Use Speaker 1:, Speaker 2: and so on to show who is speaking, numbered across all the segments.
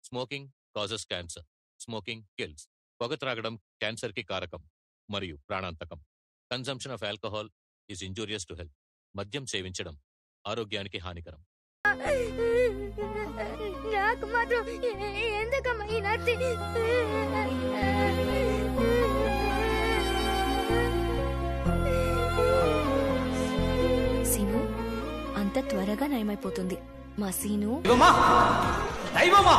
Speaker 1: Smoking causes cancer smoking kills పొగ త్రాగడం cancer కి కారకం మరియు ప్రాణాంతకం consumption of alcohol is injurious to health మద్యం సేవించడం ఆరోగ్యానికి హానికరం
Speaker 2: నాకు మాత్రం ఎందుకమ్మా ఈ నత్తి
Speaker 3: సీను అంత త్వరగా నయమైపోతుంది మా సీను
Speaker 4: దైవమా దైవమా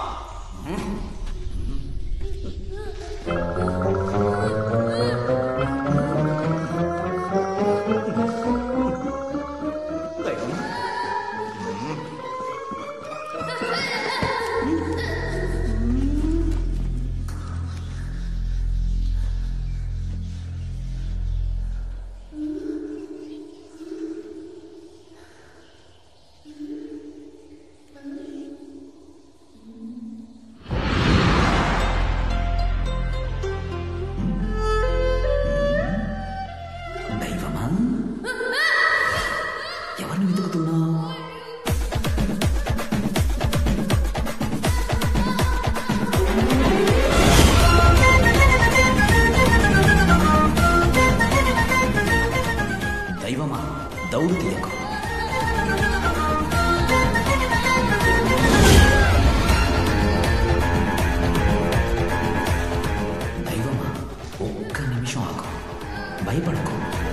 Speaker 4: దైవమా దైవమా ఎవరిని వెతుకుతున్నావు దైవమా దౌడు తీయకు దైవమా ఒక్క నిమిషం ఆకు భయపడకు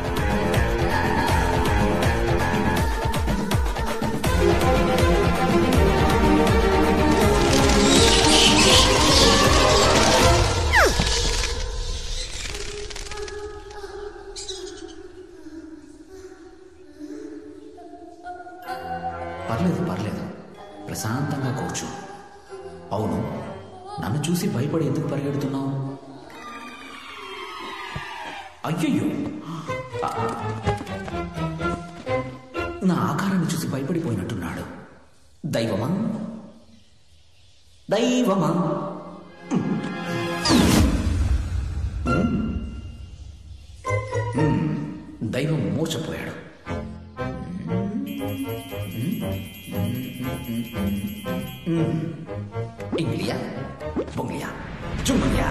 Speaker 4: పర్లేదు పర్లేదు ప్రశాంతంగా కూర్చో అవును నన్ను చూసి భయపడి ఎందుకు పరిగెడుతున్నావు అయ్యయ్యో నా ఆకారాన్ని చూసి భయపడిపోయినట్టున్నాడు దైవమా దైవమా మ్మ్. దైవం మూర్చపోయాడు ఇంగ్లియా బొంగ్లియా చుంగ్లియా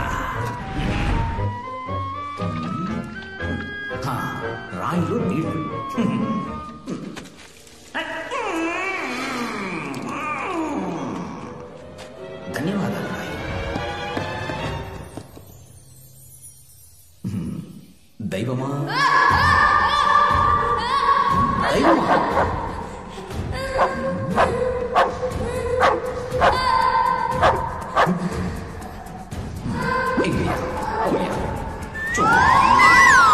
Speaker 4: హా, రాయిలో నీళ్లు ధన్యవాదాలు రాయి హ్మ్, దైవమా దైవమా ఇంగ్లియా బొంగ్లియా చుంగ్లియా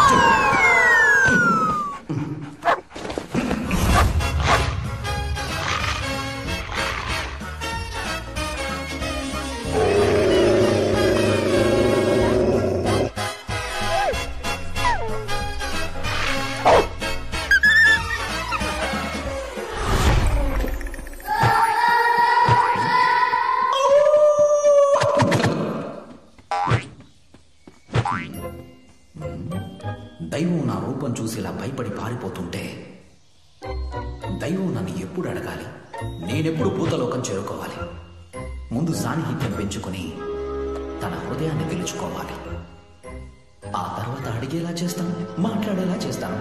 Speaker 4: దైవం నా రూపం చూసి ఇలా భయపడి పారిపోతుంటే దైవం నన్ను ఎప్పుడు అడగాలి నేనెప్పుడు భూతలోకం చేరుకోవాలి ముందు సాన్నిహిత్యం పెంచుకుని తన హృదయాన్ని గెలుచుకోవాలి ఆ తర్వాత అడిగేలా చేస్తాను మాట్లాడేలా చేస్తాను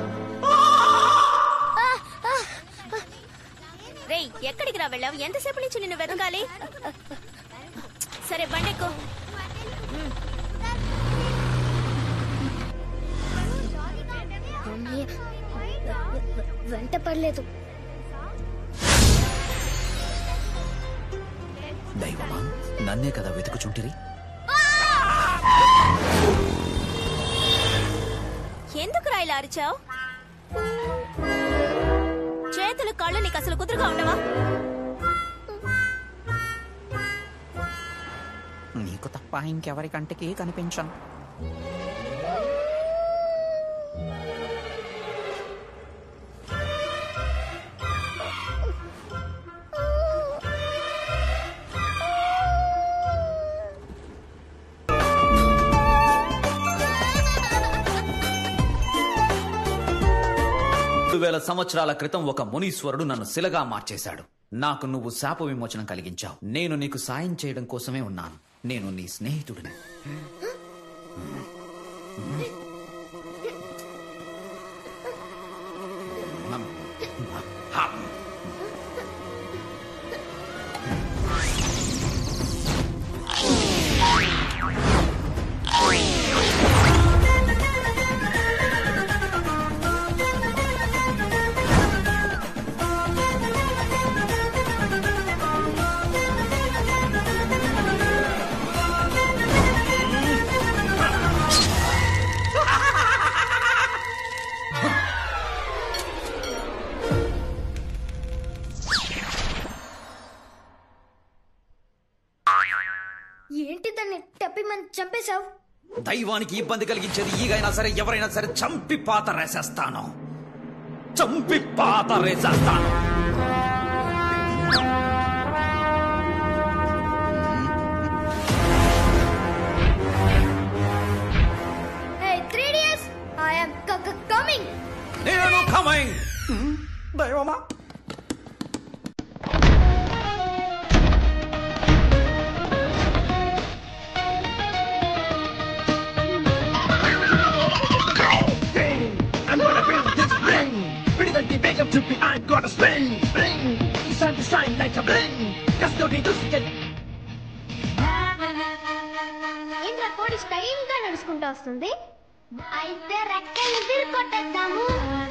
Speaker 3: రేయ్ ఎక్కడికి రా వెళ్ళావు ఎంతసేపు నుంచి నిన్ను వెతకాలి సరే బండెక్కు
Speaker 2: అమ్మయ్య, వెంట పడలేదు
Speaker 4: దైవమా నన్నే కదా వెతుకుచుంటిరి
Speaker 3: ఎందుకు రా ఇలా అరిచావు చేతులు కళ్ళు నీకు అసలు కుదురుగా ఉండవా
Speaker 5: నీకు తప్ప ఇంకెవరి కంటికి కనిపించను
Speaker 4: రెండు వేల సంవత్సరాల క్రితం ఒక మునీశ్వరుడు నన్ను శిలగా మార్చేశాడు నాకు నువ్వు శాప విమోచనం కలిగించావు నేను నీకు సాయం చేయడం కోసమే ఉన్నాను నేను నీ స్నేహితుడిని
Speaker 2: ఏంటి దాన్ని టప్పి మన చంపేశావు
Speaker 4: దైవానికి ఇబ్బంది కలిగించేది ఈగైనా సరే ఎవరైనా సరే చంపి పాత రేసేస్తాను చంపి పాత రేసేస్తాను
Speaker 2: hey three years I am coming
Speaker 4: నేను కమింగ్ దైవమా
Speaker 6: I'm gonna build this ring. Pretty than the big up to be, I'm gonna spin. Bling. It's time to shine like a bling. Cause no need to get
Speaker 2: ఏంట్రా కోడి style గా నడుచుకుంటూ వస్తుంది అయితే రెక్కలు కొట్టేద్దాము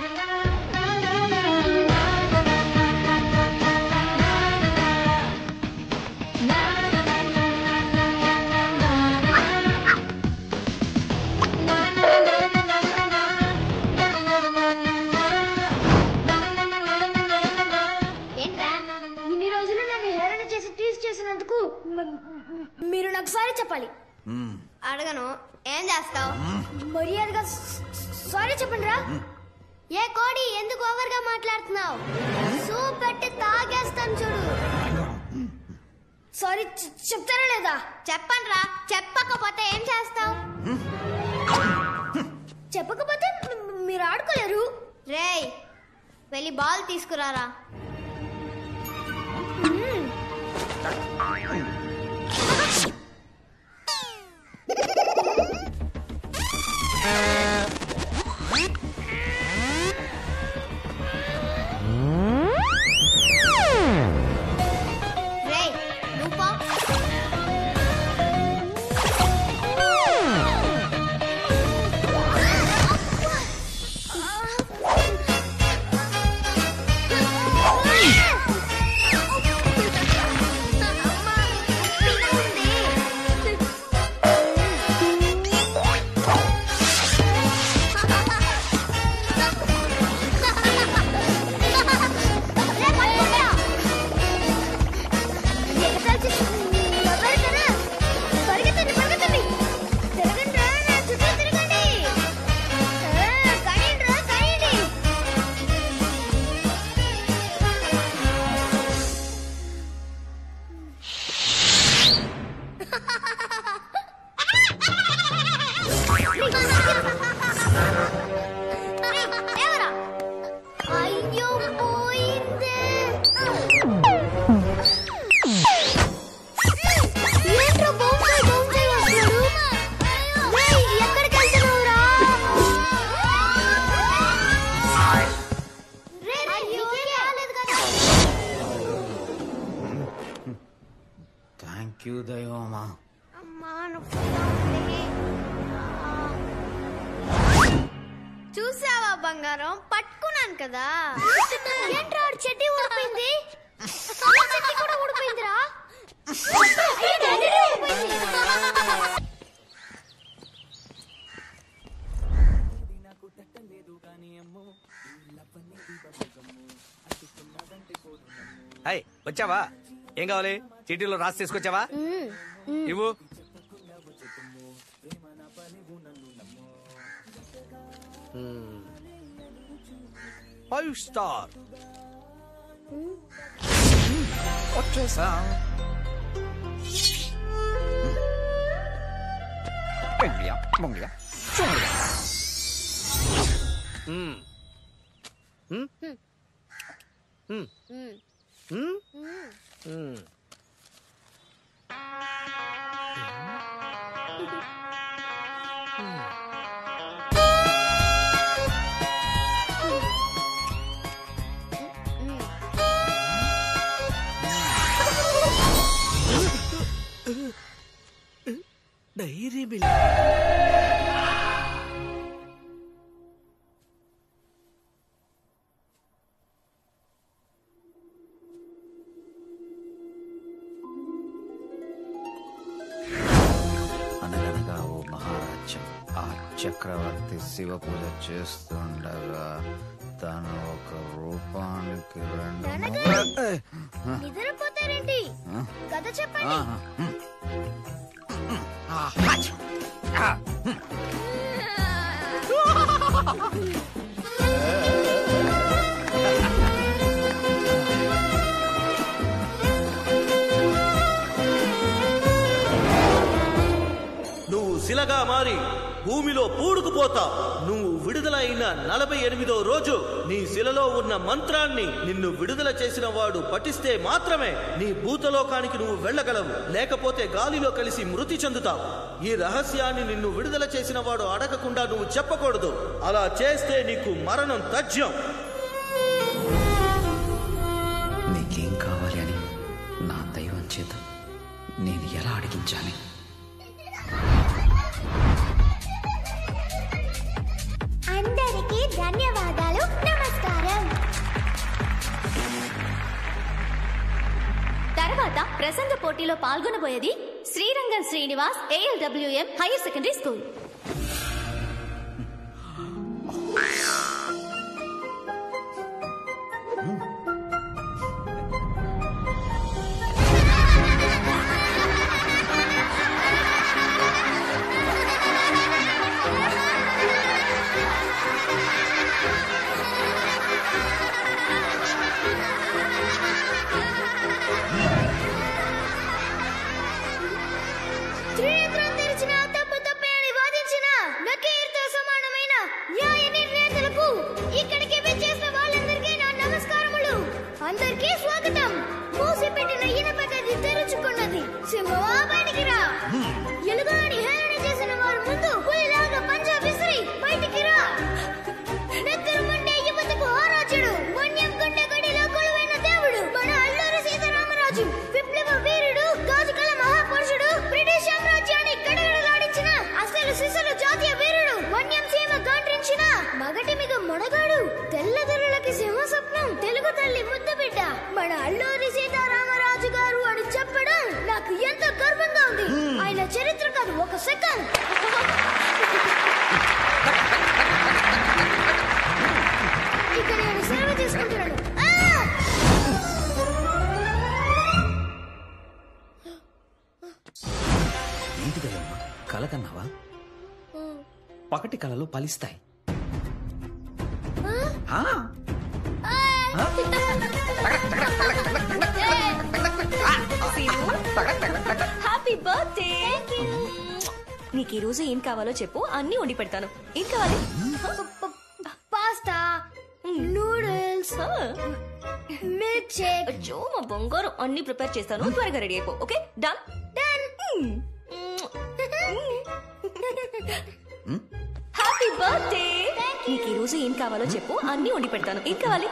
Speaker 2: ఏంట్రా ఇన్ని రోజులు నన్ను హేళన చేసి టీజ్ చేసినందుకు మ- మీరు నాకు సారీ చెప్పాలి
Speaker 3: అడగను ఏం చేస్తావు
Speaker 2: మర్యాదగా సారీ చెప్పండి రా ఏ కోడి ఎందుకు ఓవర్ గా మాట్లాడుతున్నావు సూప్ పెట్టి తాగేస్తాను చూడు సారీ చె- చెప్తారా లేదా
Speaker 3: చెప్పండి రా చెప్పకపోతే ఏం చేస్తావు
Speaker 2: చెప్పకపోతే మ- మీరు ఆడుకోలేరు
Speaker 3: రేయ్ వెళ్ళి బాల్ తీసుకురారా రేయ్ నువ్వు పో.
Speaker 2: పరిగెత్తండి పరిగెత్తండి తిరగండి రా నా చుట్టూ తిరగండి ఆ, కనియండి రా కనియండి ఎవరా అయ్యో పోయిందే ఏంట్రా బౌన్సై బౌన్సై వస్తున్నాడు రేయ్ ఎక్కడికి వెళ్తున్నావురా రే రే నీకేం రాలేదు కదా
Speaker 4: థ్యాంక్ యూ దైవమా
Speaker 2: అమ్మా నొప్పిగా ఉంది
Speaker 3: చూసావా బంగారం పట్టుకున్నాను కదా
Speaker 2: ఏంట్రా ఆడి చెడ్డీ ఊడిపోయింది నా చెడ్డీ కూడా ఊడిపోయిందిరా ఏంటి, నా చెడ్డీ ఊడిపోయింది.
Speaker 7: హాయ్ వచ్చావా ఏం కావాలి చీటీలో రాసి తీసుకొచ్చావా ఇవ్వు ఫైవ్ స్టార్
Speaker 5: వచ్చేసా బొంగియా బొంగియా చూడగా
Speaker 7: డైరీ మిల్క్
Speaker 5: అనగనగా ఓ మహారాజ్యం ఆ చక్రవర్తి శివ పూజ చేస్తుండగా తను ఒక రూపానికి రెండు
Speaker 2: నాన్నగారు! నిద్రపోతారేంటి కథ చెప్పండి
Speaker 5: ఆహా.
Speaker 8: నువ్వు శిలగా మారి భూమిలో పూడుకుపోతా నువ్వు విడుదల అయిన నలభై ఎనిమిదో రోజు నీ శిలలో ఉన్న మంత్రాన్ని నిన్ను విడుదల చేసిన వాడు పఠిస్తే మాత్రమే నీ భూతలోకానికి నువ్వు వెళ్ళగలవు లేకపోతే గాలిలో కలిసి మృతి చెందుతావు ఈ రహస్యాన్ని నిన్ను విడుదల చేసిన వాడు అడగకుండా నువ్వు చెప్పకూడదు అలా చేస్తే నీకు మరణం తథ్యం
Speaker 4: నీకేం కావాలి అని నా దైవం చేత నేను ఎలా అడిగించాలి
Speaker 2: అందరికీ ధన్యవాదాలు నమస్కారం
Speaker 3: తర్వాత ప్రసంగ పోటీలో పాల్గొనబోయేది Srirangam Srinivas ALWM higher secondary school
Speaker 2: త్రినేత్రం తెరిచిన తప్పు తప్పే అని వాదించిన నకీర్తో సమానమైన న్యాయ నిర్ణేతలకు ఇక్కడికి విచ్చేసిన వాళ్ళందరికీ నా నమస్కారములు అందరికీ స్వాగతం మూసి పెట్టిన ఇనప గది తెరుచుకున్నది సింహమా బయటికి రా ఎలుగుని హేళన చేసిన వారు ముందు పులిలాగా పంజా విసిరి బయటికి రా నెత్తరు మండే యువతకు ఆరాధ్యుడు వన్యం గుండె గడిలో కొలువైన దేవుడు మన అల్లూరి సీతారామరాజు విప్లవ వీరుడు గాజుకల మహాపురుషుడు బ్రిటిష్ సామ్రాజ్యాన్ని గడగడలాడించిన అసలు సిసలు జాతీయ వీరుడు వన్యం సీమ గాండ్రించిన మగటి మీద మొనగాడు తెల్లదొరలకి సింహ స్వప్నం తెలుగు తల్లి ముద్దు బిడ్డ మన అల్లూరి సీతారామరాజు గారు అని చెప్పడం నాకు ఎంతో గర్వంగా ఉంది ఆయన చరిత్ర కాదు ఒక సెకండ్ ఇక నేను సేవ తీసుకుంటున్నాను ఆ!
Speaker 4: ఏంటి దయ్యమ్మా కల కన్నావా పకటి కళలు ఫలిస్తాయి ఆ,
Speaker 3: హ్యాపీ బర్త్డే నీకు ఈ రోజు ఏం కావాలో చెప్పు అన్ని వండి పెడతాను ఏం కావాలి
Speaker 2: పాస్తా నూడిల్స్ మిల్క్ షేక్
Speaker 3: అయ్యో మా బంగారం అన్ని ప్రిపేర్ చేస్తాను త్వరగా రెడీ అయిపో okay done
Speaker 2: done
Speaker 3: happy birthday నీకు ఈ రోజు ఏం కావాలో చెప్పు అన్ని వండి పెడతాను ఏం కావాలి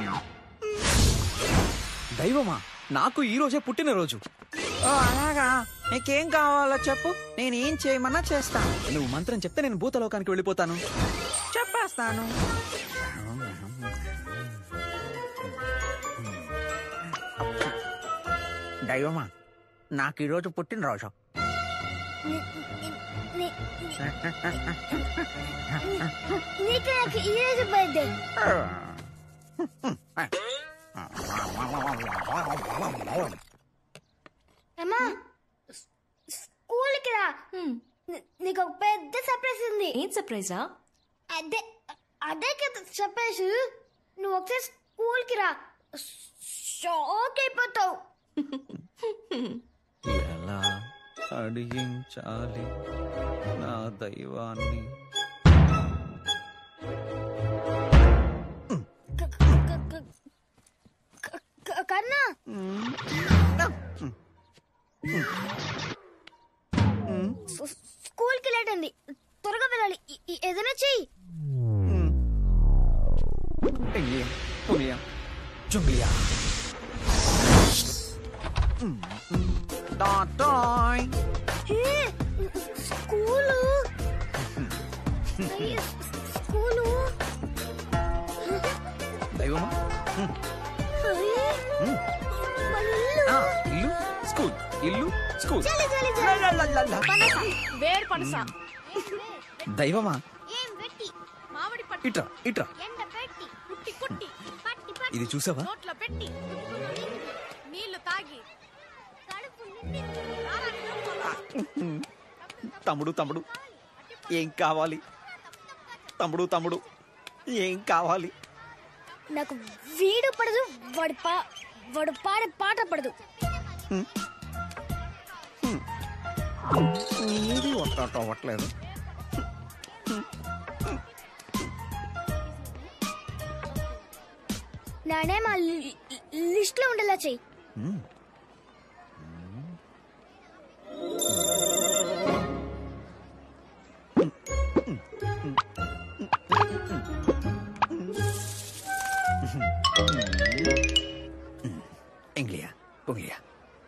Speaker 7: దైవమా నాకు ఈ రోజే పుట్టినరోజు
Speaker 5: ఓ అలాగా నీకేం కావాలో చెప్పు నేను ఏం చేయమన్నా చేస్తాను
Speaker 7: నువ్వు మంత్రం చెప్తే నేను భూతలోకానికి వెళ్ళిపోతాను
Speaker 5: చెప్పేస్తాను దైవమా నాకు ఈరోజు పుట్టినరోజు
Speaker 2: నీకు నాకు ఈ రోజు బర్త్డే అమ్మా స్కూల్కి రా నీ- నీకు ఒక పెద్ద సర్ప్రైజ్ ఉంది
Speaker 3: ఏం సర్ప్రైజా
Speaker 2: అదే అదే కదా సర్ప్రైజ్ నువ్వు ఒకసారి స్కూల్కి రా షాక్ అయిపోతావు
Speaker 5: ఎలా అడిగించాలి నా దైవాన్ని
Speaker 2: క- క- క- క- కన్నా చెయ్యి
Speaker 5: ఇంగ్లియా పులియా జుంగ్లియా డాటాయ్
Speaker 2: హే, స్కూలు అయ్య, స్కూలు
Speaker 5: దైవమా
Speaker 2: అయ్య, మన ఇల్లు.
Speaker 5: ఆ, ఇల్లు స్కూల్ ఇల్లు స్కూల్
Speaker 2: చలి, చలి, చలి.
Speaker 5: లలలలల.
Speaker 2: పనస. వేరు పనస.
Speaker 5: దైవమా
Speaker 2: ఏం వెట్టి
Speaker 9: మామిడి పట్టు
Speaker 5: ఇట్రా ఇట్రా
Speaker 2: ఎండ పెట్టి
Speaker 9: కుట్టి కుట్టి
Speaker 2: పట్టి పట్టి
Speaker 5: ఇది చూసావా
Speaker 9: నోట్లో పెట్టి నీళ్లు తాగి
Speaker 2: కడుపు నిండి
Speaker 9: రారా నిలబడు.
Speaker 5: తమ్ముడు తమ్ముడు ఏం కావాలి తమ్ముడు తమ్ముడు ఏం కావాలి
Speaker 2: నాకు వీడు పడదు వాడు పా వాడు పాడే పాట పడదు
Speaker 5: నీది ఒట్టాట అవ్వట్లేదు
Speaker 2: నానే మా లిస్ట్ లో ఉండేలా చెయ్యి
Speaker 5: ఇంగ్లియా పుంగ్లియా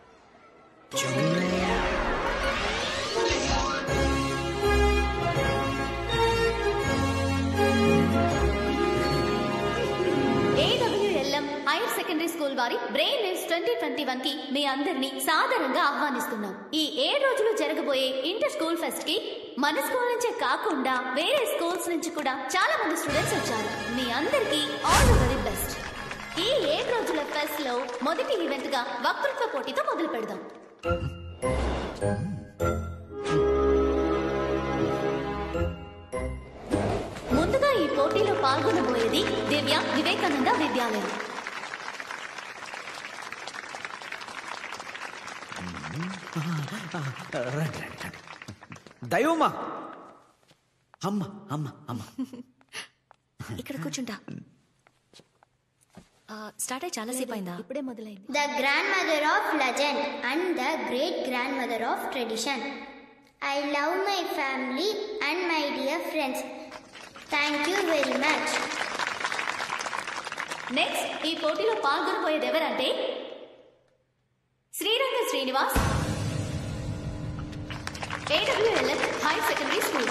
Speaker 10: ఏడబ్ల్యూఎల్ఎం హైయర్ సెకండరీ స్కూల్ వారి brain news twenty twenty one కి మీ అందరినీ సాదరంగా ఆహ్వానిస్తున్నాం ఈ ఏడు రోజులు జరగబోయే ఇంటర్ స్కూల్ ఫెస్ట్ కి మన స్కూల్ నుంచే కాకుండా వేరే స్కూల్స్ నుంచి కూడా చాలా మంది స్టూడెంట్స్ వచ్చారు మీ అందరికీ ఆల్ ద వెరీ బెస్ట్ ఈ ఏడు రోజుల ఫెస్ట్ లో మొదటి ఈవెంట్ గా వక్తృత్వ పోటీతో మొదలు పెడదాం ముందుగా ఈ పోటీలో పాల్గొనబోయేది దివ్య వివేకానంద విద్యాలయం
Speaker 5: రండి రండి రండి దైవమా అమ్మ అమ్మ అమ్మ
Speaker 3: ఇక్కడ కూర్చుంటా స్టార్ట్ అయ్యి చాలాసేపు అయిందా
Speaker 10: ఇప్పుడే మొదలైంది
Speaker 2: The grandmother of legend and the great grandmother of tradition. I love my family and my dear friends. Thank you very much.
Speaker 10: Next ఈ పోటీలో పాల్గొనబోయేది ఎవరంటే Sriranga Srinivas AWLN higher secondary school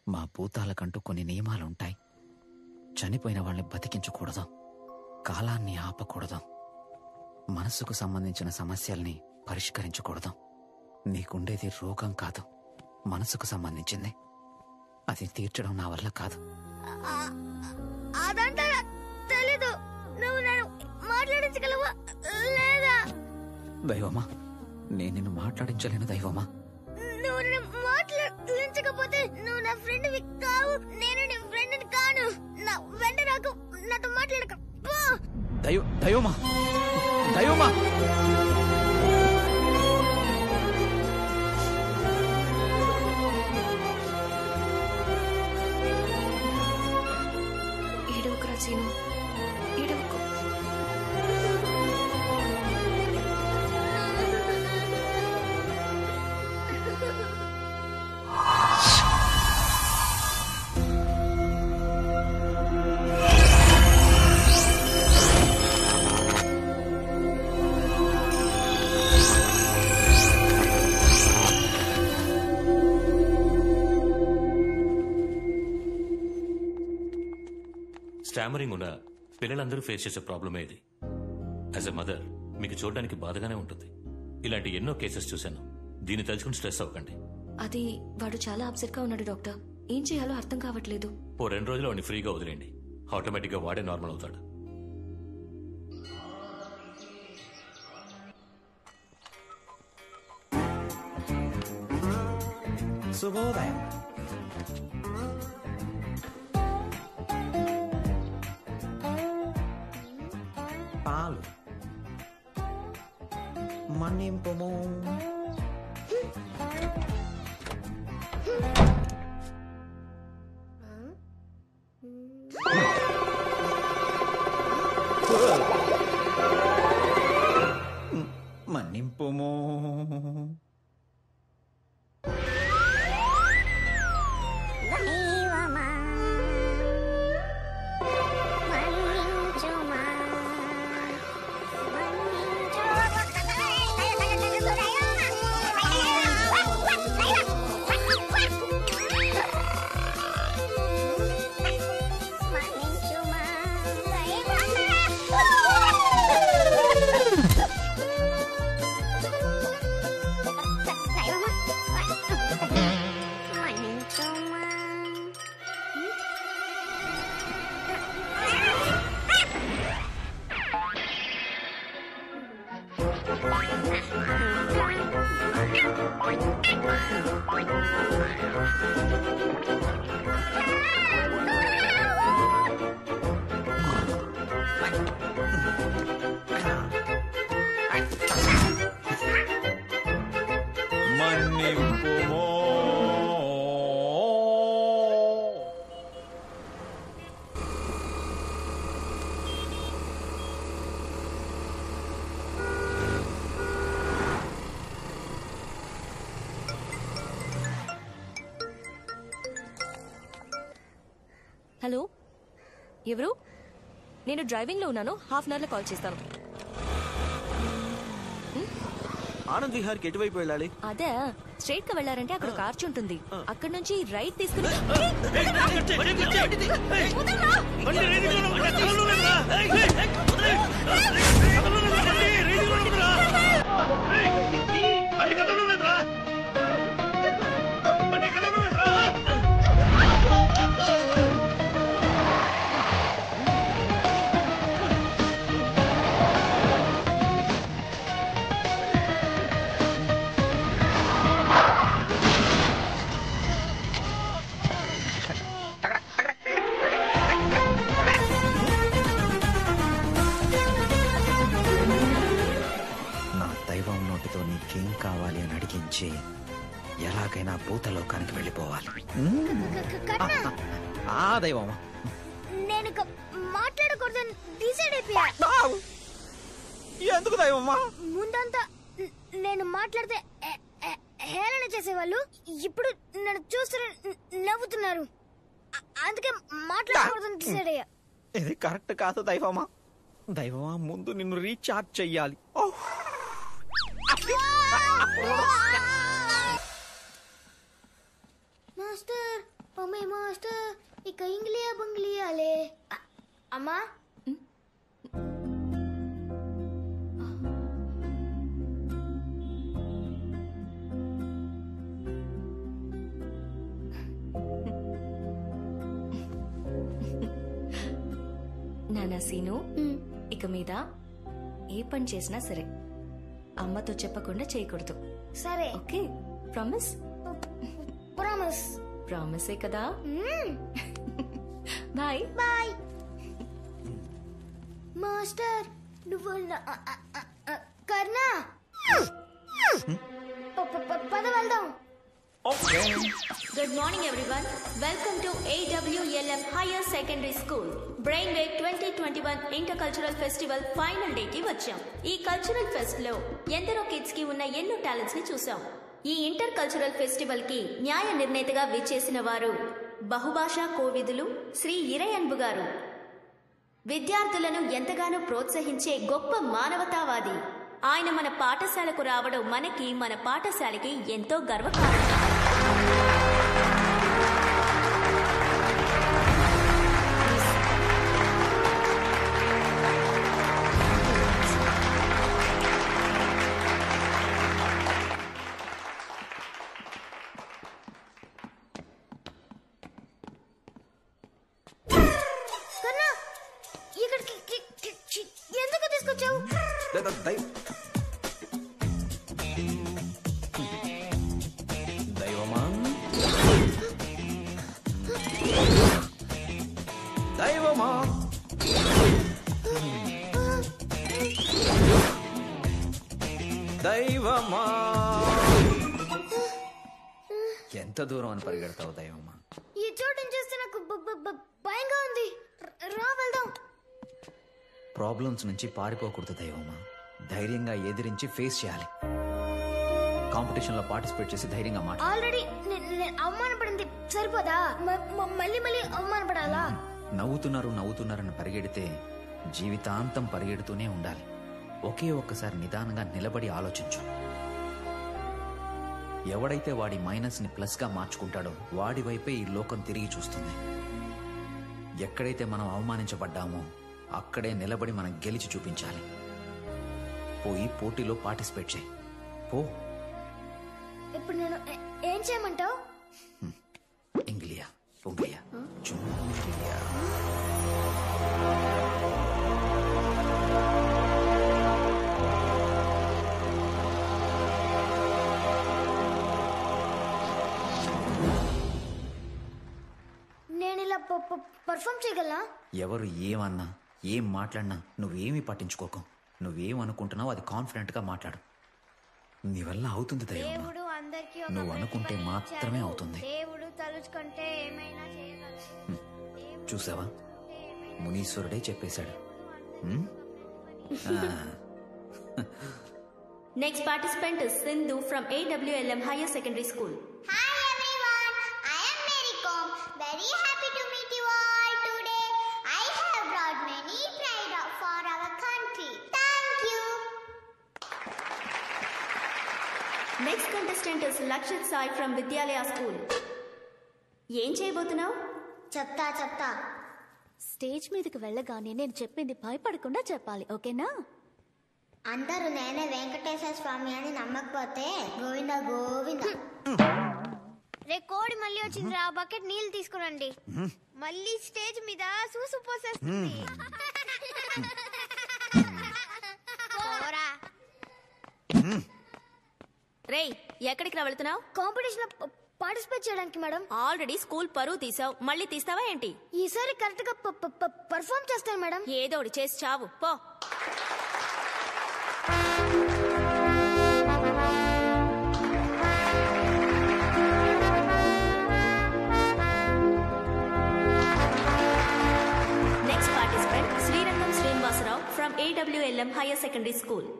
Speaker 4: మా భూతాలకంటూ కొన్ని నియమాలుంటాయి చనిపోయిన వాళ్ళని బతికించకూడదు కాలాన్ని ఆపకూడదు మనసుకు సంబంధించిన సమస్యల్ని పరిష్కరించకూడదు నీకుండేది రోగం కాదు మనసుకు సంబంధించింది అది తీర్చడం నా వల్ల కాదు
Speaker 2: ఆ- అదంతా నాకు తెలీదు నువ్వు నన్ను మాట్లాడించగలవా లేదా
Speaker 4: దైవమా నేను నిన్ను మాట్లాడించలేను దైవమా
Speaker 2: నువ్వు నన్ను మాట్లాడించకపోతే నువ్వు నా ఫ్రెండ్ కావు నేను నీ ఫ్రెండ్ కాను నా వెంట నాకు నాతో మాట్లాడక పో
Speaker 4: దైవ దైవమా దైవమా
Speaker 3: ఏడవకురా సీను ఏడవకు
Speaker 1: స్టామరింగ్ ఉన్న పిల్లలందరూ ఫేస్ చేసే ప్రాబ్లమే ఇది యాజ్ ఎ మదర్ మీకు చూడడానికి బాధగానే ఉంటుంది ఇలాంటి ఎన్నో కేసెస్ చూశాను దీన్ని తలుచుకుని స్ట్రెస్ అవ్వకండి
Speaker 3: అది వాడు చాలా అప్సెట్ గా ఉన్నాడు డాక్టర్ ఏం చేయాలో అర్థం కావట్లేదు
Speaker 1: ఓ రెండు రోజులు వాడిని ఫ్రీగా వదిలేండి ఆటోమేటిక్గా వాడే నార్మల్ అవుతాడు
Speaker 5: శుభోదయం పాలు మన్నింపుము మన్నింపుము మన్నింపుము
Speaker 3: హలో ఎవరు నేను డ్రైవింగ్ లో ఉన్నాను హాఫ్ అన్ అవర్ లో కాల్ చేస్తాను
Speaker 8: ఆనంద్ విహార్కి ఎటువైపు వెళ్ళాలి
Speaker 3: అదే స్ట్రైట్ గా వెళ్ళారంటే అక్కడ కార్చి ఉంటుంది అక్కడ నుంచి రైట్ తీసుకుని
Speaker 4: నా దైవం నోటితో నీకేం కావాలి అని అడిగించి ఎలాగైనా భూతలోకానికి వెళ్ళిపోవాలి
Speaker 2: కన్నా
Speaker 4: ఆ దైవమా
Speaker 2: నేను ఇక మాట్లాడకూడదని డిసైడ్ అయిపోయా
Speaker 5: ఎందుకు దైవమ్మా
Speaker 2: ముందంతా న- నేను మాట్లాడితే ఏ- ఏ- హేళన చేసేవాళ్ళు ఇప్పుడు నన్ను చూస్తే న- నవ్వుతున్నారు అ- అందుకే మాట్లాడకూడదని డిసైడ్ అయ్యా
Speaker 5: ఇది కరెక్ట్ కాదు దైవమా దైవమా ముందు నిన్ను రీఛార్జ్ చెయ్యాలి ఓహ్!
Speaker 2: మాస్టర్ అమ్మే మాస్టర్ ఇక ఇంగ్లియా బంగ్లియాలే అ- అమ్మా
Speaker 3: నానా సీను ఇక మీద ఏ పని చేసినా సరే అమ్మతో చెప్పకుండా చేయకూడదు
Speaker 2: సరే
Speaker 3: ఓకే ప్రామిస్
Speaker 2: ప్రామిస్
Speaker 3: ప్రామిసే కదా బాయ్
Speaker 2: బాయ్ మాస్టర్ నువ్వు నా- అ- అ- అ- అ- కర్ణ ప- ప- ప- పద వెళ్దాం
Speaker 10: good morning everyone welcome to AWLM higher secondary school brain wave twenty twenty one inter cultural festival final day కి వచ్చాం ఈ కల్చరల్ ఫెస్ట్ లో ఎందరో కిడ్స్ కి ఉన్న ఎన్నో టాలెంట్స్ ని చూసాం ఈ ఇంటర్ కల్చరల్ ఫెస్టివల్ కి న్యాయ నిర్ణేతగా విచ్చేసిన వారు బహుభాషా కోవిదులు శ్రీ ఇరయన్బు గారు విద్యార్థులను ఎంతగానో ప్రోత్సహించే గొప్ప మానవతావాది ఆయన మన పాఠశాలకు రావడం మనకి మన పాఠశాలకి ఎంతో గర్వకారణం
Speaker 2: కర్ణ ఇక్కడికి కి- కి- కి- ఎందుకు తీసుకొచ్చావు
Speaker 4: లేదా దైవ దైవమా దైవమా దైవమా ఎంత దూరం అని పరిగెడతావు దైవమా
Speaker 2: ఈ చోటుని చూస్తే నాకు బ- బ- బ- భయంగా ఉంది ర- రా వెళ్దాం
Speaker 4: ప్రాబ్లమ్స్ నుంచి పారిపోకూడదు దైవమా ధైర్యంగా ఎదిరించి ఫేస్ చేయాలి కాంపిటీషన్ లో పార్టిసిపేట్ చేసి ధైర్యంగా మాట
Speaker 2: ఆల్రెడీ నే- నేను అవమానపడింది సరిపోదా మ- మ- మళ్ళీ మళ్ళీ అవమానపడాలా
Speaker 4: నవ్వుతున్నారు నవ్వుతున్నారని పరిగెడితే జీవితాంతం పరిగెడుతూనే ఉండాలి ఒకే ఒక్కసారి నిదానంగా నిలబడి ఆలోచించు ఎవడైతే వాడి మైనస్ ని ప్లస్ గా మార్చుకుంటాడో వాడి వైపే ఈ లోకం తిరిగి చూస్తుంది ఎక్కడైతే మనం అవమానించబడ్డామో అక్కడే నిలబడి మనం గెలిచి చూపించాలి పోయి పోటీలో పార్టిసిపేట్ చేయి పో
Speaker 2: ఇప్పుడు నేను ఏ- ఏం చేయమంటావు
Speaker 4: ఇంగ్లియా పొంగ్లియా చుంగ్లియా
Speaker 2: నేను ఇలా పర్ఫామ్ చేయగలనా
Speaker 4: ఎవరు ఏమన్నా ఏం మాట్లాడినా నువ్వేమీ పట్టించుకోకు నువ్వేం అనుకుంటున్నావు అది కాన్ఫిడెంట్ గా మాట్లాడు నీ వల్ల అవుతుంది దైవమా
Speaker 2: దేవుడు అందరికీ ఒక
Speaker 4: నువ్వు
Speaker 2: మంచి
Speaker 4: అనుకుంటే
Speaker 2: పని
Speaker 4: మాత్రమే
Speaker 2: ఇచ్చాడు.
Speaker 4: అవుతుంది
Speaker 2: దేవుడు తలుచుకుంటే ఏమైనా చేయగలడు
Speaker 4: చూసావా మునీశ్వరుడే చెప్పేశాడు ఉమ్? ఆ,
Speaker 10: next participant Sindhu from AWLM higher secondary school
Speaker 2: Hi everyone, I am Mary Com. Very happy to meet you all today. I have brought many pride of- for our country. Thank you.
Speaker 10: Next contestant Lakshith Sai from Vidyalaya school ఏం చేయబోతున్నావు
Speaker 2: చెప్తా చెప్తా
Speaker 11: stage మీదకి వెళ్ళగానే నేను చెప్పింది భయపడకుండా చెప్పాలి ఓకేనా
Speaker 2: అందరూ నేనే వెంకటేశ్వర స్వామి అని నమ్మకపోతే గోవింద గోవింద రే కోడి మళ్ళీ వచ్చింది రా బకెట్ నీళ్ళు తీసుకురండి మళ్ళీ స్టేజ్ మీద సూసు పోసేస్తుంది పోరా.
Speaker 10: రేయ్ ఎక్కడికి రా వెళ్తున్నావు
Speaker 2: కాంపిటీషన్ లో పార్టిసిపేట్ చేయడానికి మేడం
Speaker 10: ఆల్రెడీ స్కూల్ పరువు తీసావు మళ్ళీ తీస్తావా ఏంటి
Speaker 2: ఈసారి కరెక్ట్ గా పర్ఫామ్ చేస్తాను మేడం
Speaker 10: ఏదో ఒకటి చేసి చావు పో next participant Srirangam Srinivasarao from AWLM higher secondary school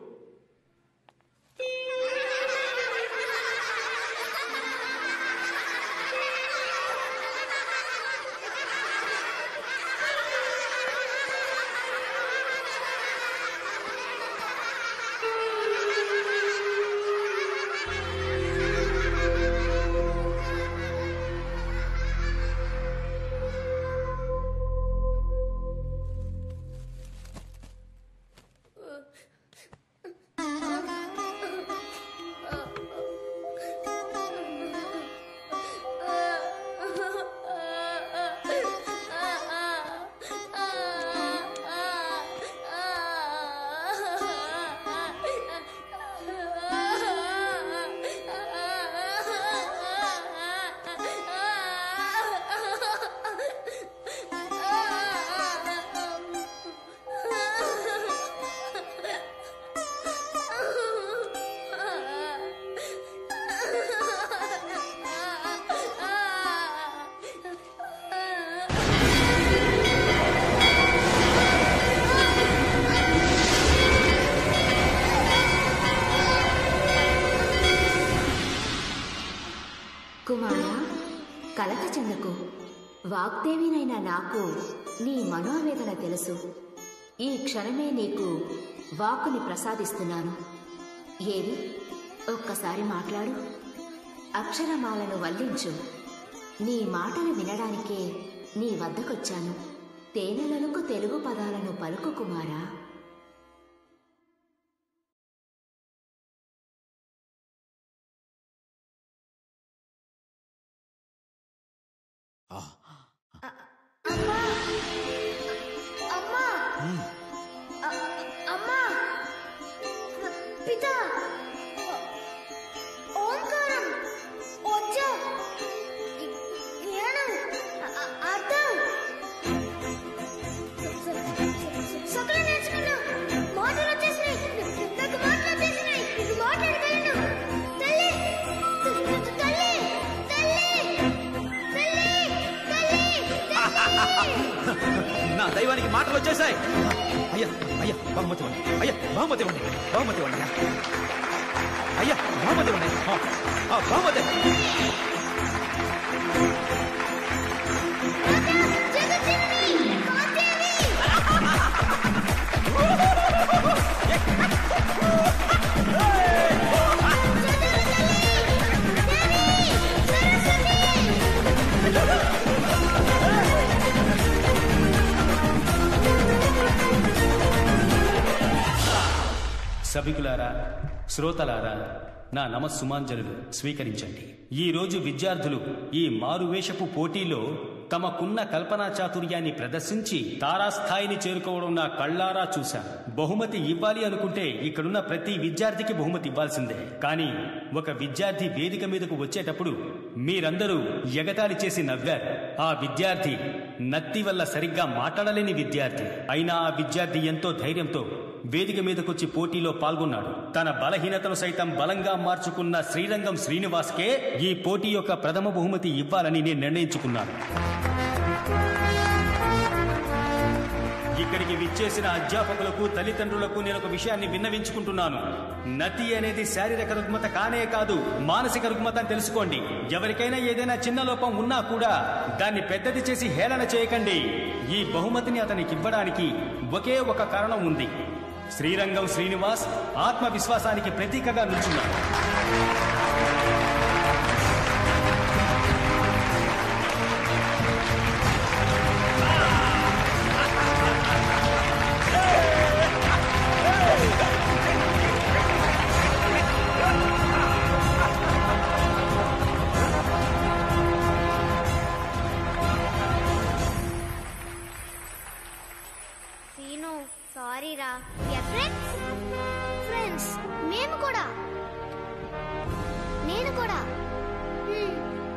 Speaker 12: కలత చెందకు వాగ్దేవినైన నాకు నీ మనోవేదన తెలుసు ఈ క్షణమే నీకు వాక్కుని ప్రసాదిస్తున్నాను ఏది ఒక్కసారి మాట్లాడు అక్షరమాలను వల్లించు నీ మాటలు వినడానికే నీ వద్దకొచ్చాను తేనెలలకు తెలుగు పదాలను పలుకు కుమారా
Speaker 2: అమ్మా అ- అమ్మా పిత ఓంకారం వచ్చ జ్ఞానం అ- అర్థం సకల నేర్చుకున్నా మాటలు వచ్చేసినాయి నాకు మాటలు వచ్చేసినాయి ఇది మాట్లాడగలను తల్లి త- తల్లి తల్లి తల్లి తల్లి
Speaker 7: నా దైవానికి మాటలు వచ్చేసాయి అయ్యా అయ్యా బహుమతి ఇవ్వండి అయ్యా బహుమతి ఇవ్వండి బహుమతి ఇవ్వండి అయ్యా బహుమతి ఇవ్వండి ఆ, ఆ, బహుమతి
Speaker 13: సభికులారా శ్రోతలారా నా నమస్సుమాంజలులు స్వీకరించండి ఈ రోజు విద్యార్థులు ఈ మారువేషపు పోటీలో తమకున్న కల్పనా చాతుర్యాన్ని ప్రదర్శించి తారాస్థాయిని చేరుకోవడం నా కళ్ళారా చూశాను బహుమతి ఇవ్వాలి అనుకుంటే ఇక్కడున్న ప్రతి విద్యార్థికి బహుమతి ఇవ్వాల్సిందే కానీ ఒక విద్యార్థి వేదిక మీదకు వచ్చేటప్పుడు మీరందరూ ఎగతాళి చేసి నవ్వారు ఆ విద్యార్థి నత్తి వల్ల సరిగ్గా మాట్లాడలేని విద్యార్థి అయినా ఆ విద్యార్థి ఎంతో ధైర్యంతో వేదిక మీదకొచ్చి పోటీలో పాల్గొన్నాడు తన బలహీనతను సైతం బలంగా మార్చుకున్న శ్రీరంగం శ్రీనివాస్కే ఈ పోటీ యొక్క ప్రథమ బహుమతి ఇవ్వాలని నేను నిర్ణయించుకున్నాను ఇక్కడికి విచ్చేసిన అధ్యాపకులకు తల్లిదండ్రులకు నేను ఒక విషయాన్ని విన్నవించుకుంటున్నాను నతి అనేది శారీరక రుగ్మత కానే కాదు మానసిక రుగ్మత అని తెలుసుకోండి ఎవరికైనా ఏదైనా చిన్న లోపం ఉన్నా కూడా దాన్ని పెద్దది చేసి హేళన చేయకండి ఈ బహుమతిని అతనికి ఇవ్వడానికి ఒకే ఒక కారణం ఉంది శ్రీరంగం శ్రీనివాస్ ఆత్మవిశ్వాసానికి ప్రతీకగా నిల్చున్నాడు
Speaker 2: సీను సారీ రా ఫ్రెండ్స్ ఫ్రెండ్స్ మేము కూడా నేను కూడా హ్మ్.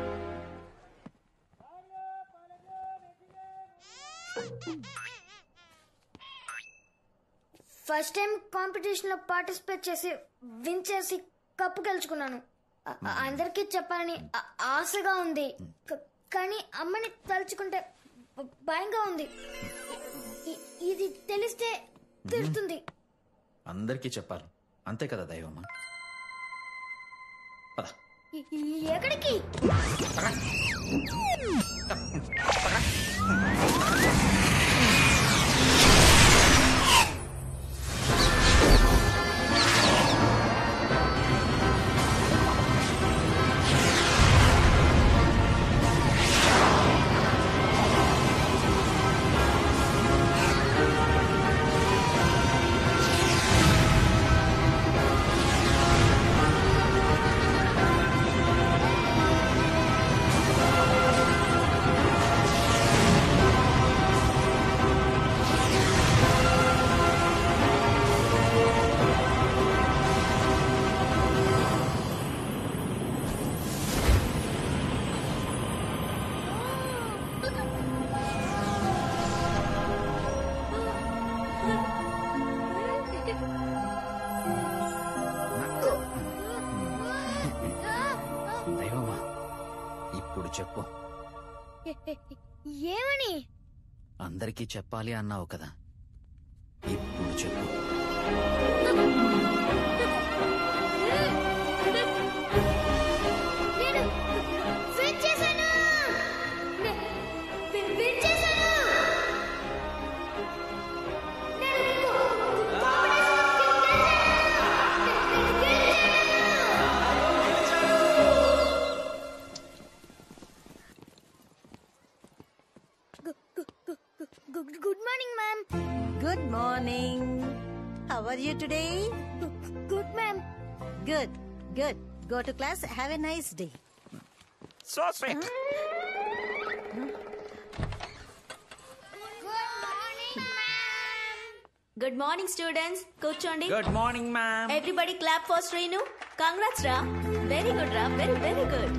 Speaker 2: ఫస్ట్ టైం కాంపిటీషన్ లో పార్టిసిపేట్ చేసి విన్ చేసి కప్పు గెలుచుకున్నాను అ- అ- అందరికీ చెప్పాలని ఆ- ఆశగా ఉంది క- కానీ అమ్మని తలుచుకుంటే భ- భయంగా ఉంది ఇ- ఇది తెలిస్తే తిడుతుంది
Speaker 4: అందరికీ చెప్పాలి అంతే కదా దైవమ్మ పద
Speaker 2: ఇ- ఇ- ఎక్కడికి
Speaker 4: దైవమ్మా ఇప్పుడు చెప్పు
Speaker 2: ఎ- ఎ- ఏమని
Speaker 4: అందరికీ చెప్పాలి అన్నావు కదా ఇప్పుడు చెప్పు
Speaker 2: నేను విన్ చేశాను good good morning ma'am
Speaker 14: Good morning. How are you today?
Speaker 2: Good ma'am
Speaker 14: Good, good. Go to class. Have a nice day.
Speaker 5: So sweet
Speaker 3: good morning students కూర్చోండి
Speaker 5: good morning ma'am
Speaker 3: everybody clap for Srinu congrats రా very good రా very very good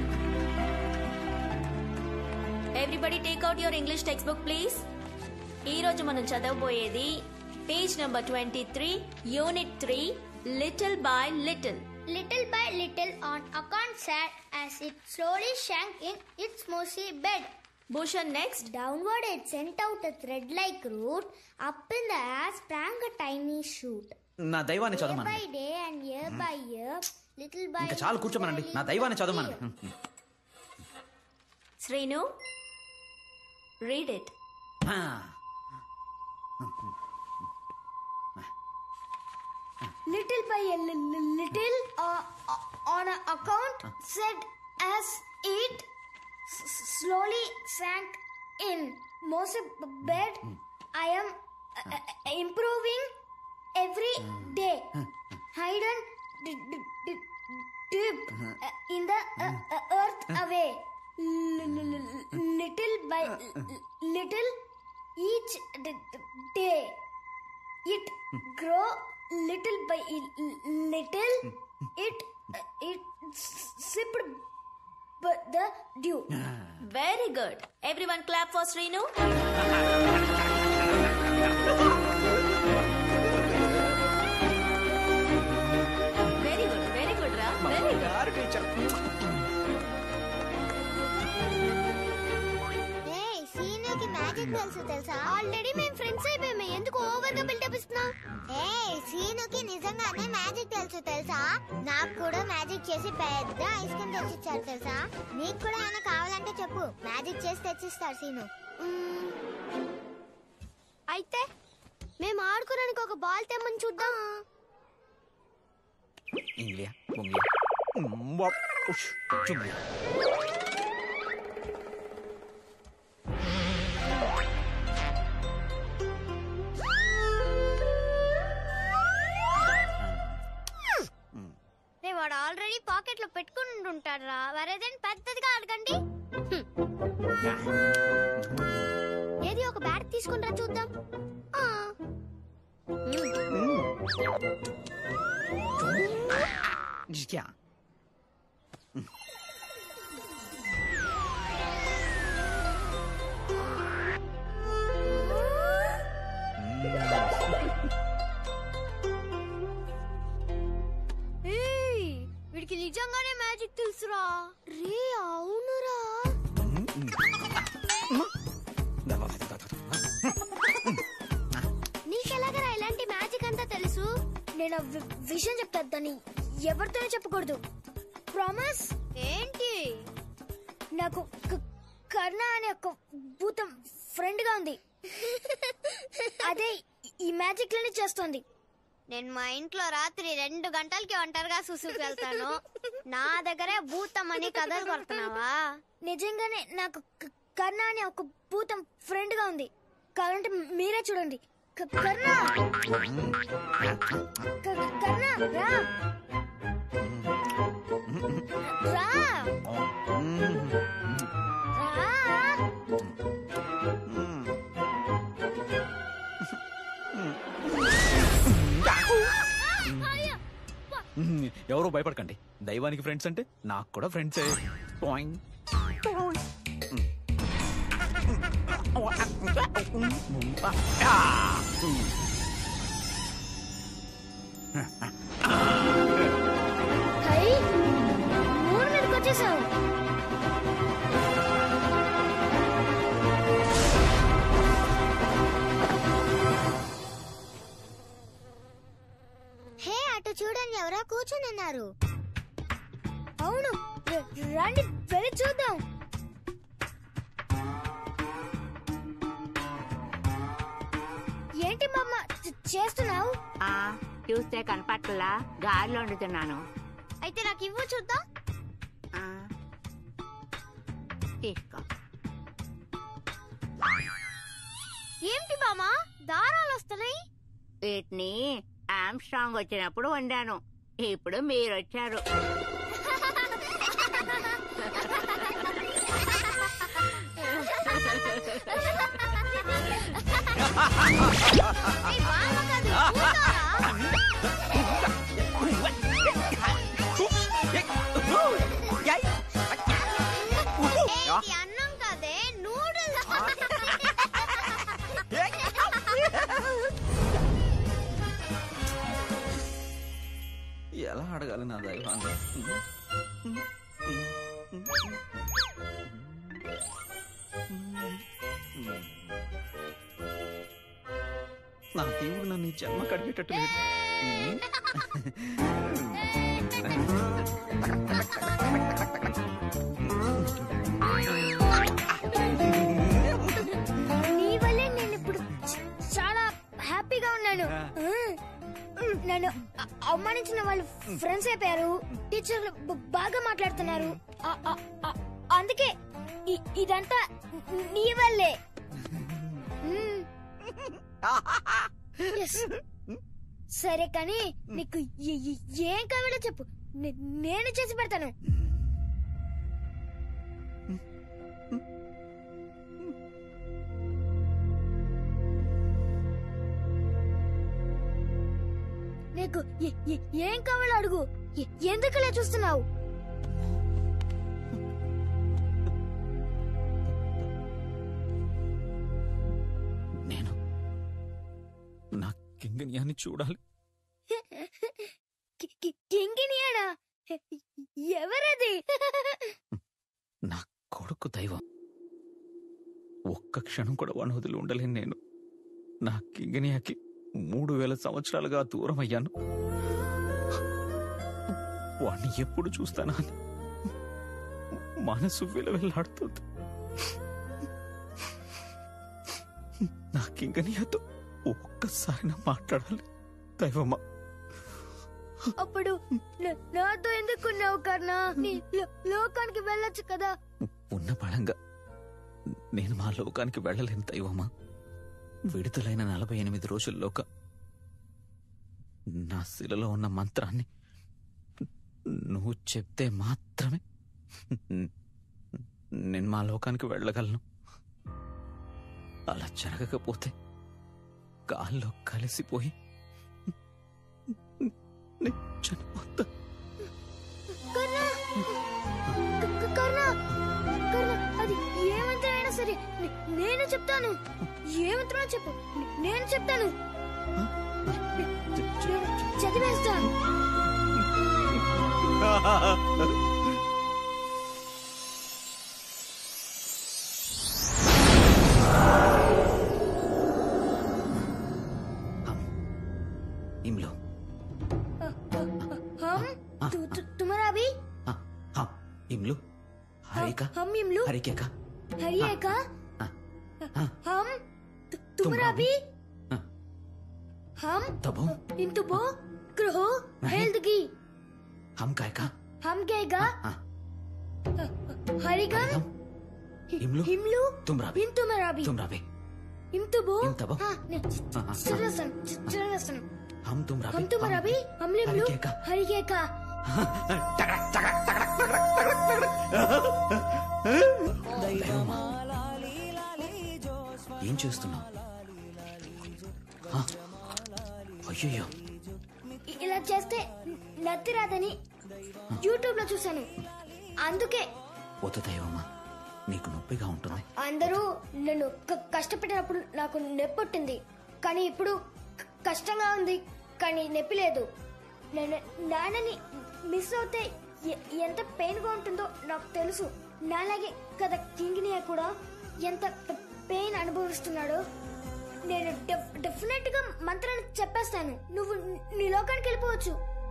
Speaker 3: everybody take out your English text book please ఈ రోజు మనం చదవబోయేది page number twenty three unit three little by little
Speaker 2: Little by little on account sat as it slowly sank in its mossy bed.
Speaker 3: Bhushan next.
Speaker 2: Downward it sent out a thread-like root. Up in the air sprang a tiny shoot.
Speaker 7: నా దైవాన్ని
Speaker 2: Day by
Speaker 7: చదవమనండి
Speaker 2: day and year by year, little by
Speaker 7: ఇంకా చాలు కూర్చోమనండి నా దైవాన్ని చదవమనండి
Speaker 3: Srinu read it
Speaker 2: little by a li- li- little uh, uh, on a account said as it s- slowly sank in most bed i am uh, uh, improving every day hidden d- d- d- deep uh, in the uh, uh, earth away L- l- l- little by l- little each d- d- day it grow little by i- little it it sipped but the dew
Speaker 3: very good every one clap for Srinu very good very good రా very good
Speaker 7: teacher
Speaker 2: సీనుకి magic తెలుసు తెలుసా already మేము friends అయిపోయాము ఎందుకు over గా buildup ఇస్తున్నావు ఏ సీనుకి నిజంగానే మ్యాజిక్ తెలుసు తెలుసా నాకు కూడా మ్యాజిక్ చేసి పెద్ద ఐస్ క్రీమ్ తెచ్చిచ్చారు తెలుసా నీకు కూడా ఏమైనా కావాలంటే చెప్పు మ్యాజిక్ చేసి తెచ్చిస్తారు సీను అయితే మేము ఆడుకోవడానికి ఒక బాల్ తెమ్మని చూద్దాం
Speaker 7: ఇంగ్లియా బొంగియా mbop, ush, చుంగియా
Speaker 2: రే వాడు ఆల్రెడీ పాకెట్ లో పెట్టుకుని ఉంటాడు రా వరేదని పెద్దదిగా అడగండి ఏది ఒక బ్యాట్ తీసుకుంటా చూద్దాం ఆ.
Speaker 7: జిక్యా
Speaker 2: ఏయ్, వీడికి నిజంగానే మ్యాజిక్ తెలుసురా రే అవునురా నీకెలాగరా ఇలాంటి మ్యాజిక్ అంతా తెలుసు నేను ఆ వి- విషయం చెప్తాను ఎవరితోనే చెప్పకూడదు ప్రామిస్ ఏంటి నాకు క- కర్ణ అనే ఒక భూతం ఫ్రెండ్ గా ఉంది అదే ఈ మ్యాజిక్ లని చేస్తోంది నేను మా ఇంట్లో రాత్రి రెండు గంటలకి ఒంటరిగా సుసుకు వెళ్తాను నా దగ్గరే భూతం అని కథలు పడుతున్నావా నిజంగానే నాకు క- కర్ణ అనే ఒక భూతం ఫ్రెండ్ గా ఉంది కావాలంటే మీరే చూడండి క- కర్ణ క- కర్ణ రా రా రా
Speaker 7: ఎవరో భయపడకండి దైవానికి ఫ్రెండ్స్ అంటే నాకు కూడా ఫ్రెండ్సే పాయింగ్
Speaker 2: హై మూడు మీదకి వచ్చేసావు హే అటు చూడండి ఎవరో కూర్చుని ఉన్నారు అవును ర- రండి వెళ్ళి చూద్దాం ఏంటి మామ చ- చేస్తున్నావు
Speaker 12: ఆ చూస్తే కనపట్లా గాలిలో వండుతున్నాను
Speaker 2: అయితే నాకు ఇవ్వు చూద్దాం
Speaker 12: ఆ, తీసుకో
Speaker 2: ఏంటి ఏంటమ్మా దారాలు వస్తున్నాయి
Speaker 12: వీటిని ఆమ్స్ట్రాంగ్ వచ్చినప్పుడు వండాను ఇప్పుడు మీరు వచ్చారు
Speaker 2: ఏంటి అన్నం కదే నూడిల్స్
Speaker 7: ఎలా అడగాలి నా దైవాన్ని నా దేవుడు నన్ను ఈ జన్మ కడిగేటట్టు లేడు.
Speaker 2: నీ వల్లే నేను ఇప్పుడు చ- చాలా హ్యాపీగా ఉన్నాను నన్ను అ- అవమానించిన వాళ్ళు ఫ్రెండ్స్ అయిపోయారు టీచర్లు బ- బాగా మాట్లాడుతున్నారు అ- అ- అ- అందుకే ఇ- ఇదంతా నీ వల్లే మ్మ్. Yes. సరే కానీ నీకు ఏ- ఏ- ఏం కావాలో చెప్పు నే- నేను చేసి పెడతాను నీకు ఏ- ఏ- ఏం కావాలో అడుగు ఎ- ఎందుకులే చూస్తున్నావు
Speaker 7: నేను నా కింగనియాన్ని చూడాలి
Speaker 2: కి- కి- కింగినియానా ఎవరది
Speaker 7: నా కొడుకు దైవం ఒక్క క్షణం కూడా వాడిని వదిలి ఉండలేను నేను నా కింగనియాకి మూడు వేల సంవత్సరాలుగా దూరం అయ్యాను వాణ్ణి ఎప్పుడు చూస్తానా అని మనసు విలవిల్లాడుతుంది నా కింగనియాతో ఒక్కసారి నా మాట్లాడాలి దైవమా
Speaker 2: అప్పుడు న- నాతో ఎందుకున్నావు కర్ణా నీ లో- లోకానికి వెళ్ళొచ్చు కదా
Speaker 7: ఉన్న బలంగా నేను మా లోకానికి వెళ్ళలేను దైవమా విడుదలైన నలభై ఎనిమిది రోజుల్లోక నా శిలలో ఉన్న మంత్రాన్ని నువ్వు చెప్తే మాత్రమే నేను మా లోకానికి వెళ్ళగలను అలా జరగకపోతే గాల్లో కలిసిపోయి నేను చనిపోతా
Speaker 2: కర్ణా క- క- కర్ణా కర్ణా అది ఏ మంత్రమైనా సరే నే- నేను చెప్తాను ఏ మంత్రమో చెప్పు నే- నేను చెప్తాను నేను చదివేస్తాను
Speaker 4: ఇమ్లో
Speaker 2: हम तु- तु- तुम्हारा भी
Speaker 4: हाँ इमलू हरिका
Speaker 2: हम इमलू
Speaker 4: हरिके का
Speaker 2: हरिये का हम तु- तुम्हारा भी हम
Speaker 4: तबो
Speaker 2: इंतुबो ग्रहो हेल्दगी
Speaker 4: हम काय का
Speaker 2: हम गएगा हरिगम
Speaker 4: ఇమ్లు
Speaker 2: हिमलू
Speaker 4: तुमरा भी
Speaker 2: ఇంతుమరా भी
Speaker 4: तुमरा भी
Speaker 2: ఇంతుబో
Speaker 4: ఇంతబో
Speaker 2: हाँ, ने- च-
Speaker 4: हाँ, हाँ,
Speaker 2: चरलसन च- चरलसन
Speaker 4: हम तुमरा
Speaker 2: हम
Speaker 4: भी
Speaker 2: तुम्हारा भी हम लिमलू
Speaker 4: हरिके का
Speaker 2: हरिये का
Speaker 4: దైవమా ఏం చేస్తున్నావు అయ్యయ్యో
Speaker 2: ఇ- ఇలా చేస్తే నత్తి రాదని యూట్యూబ్ లో చూశాను అందుకే
Speaker 4: వద్దు దైవమా నీకు నొప్పిగా ఉంటుంది
Speaker 2: అందరూ నన్ను క- కష్టపెట్టినప్పుడు నాకు నొప్పి పుట్టింది కానీ ఇప్పుడు క- కష్టంగా ఉంది కానీ నొప్పి లేదు నేను నాన్నని మిస్ అవుతే ఎ- ఎంత పెయిన్ గా ఉంటుందో నాకు తెలుసు నాలాగే కదా కింగినియా కూడా ఎంత పెయిన్ అనుభవిస్తున్నాడో నేను డెఫినెట్ గా మంత్రాన్ని చెప్పేస్తాను నువ్వు నీ లోకానికి వెళ్ళిపోవచ్చు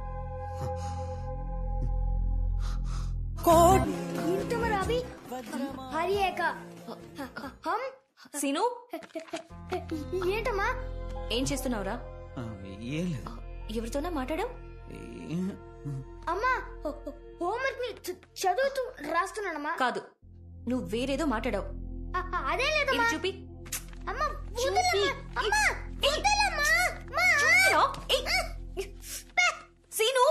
Speaker 2: ఇంతమరా అభి హరియేక హమ్
Speaker 3: సీను
Speaker 2: ఏంటమ్మా
Speaker 3: ఏం చేస్తున్నావురా
Speaker 7: ఏం లేదు
Speaker 3: ఎవరితోనా మాట్లాడావు
Speaker 2: అమ్మా హోంవర్క్ ని చ- చదువుతూ రాస్తున్నానమ్మా
Speaker 3: కాదు నువ్వు వేరేదో మాట్లాడావు
Speaker 2: అ- అ- అదే
Speaker 3: ఇది
Speaker 2: లేదమ్మా
Speaker 3: చూపి
Speaker 2: అమ్మా వదలమ్మా అమ్మా వదలమ్మా మా
Speaker 3: సీను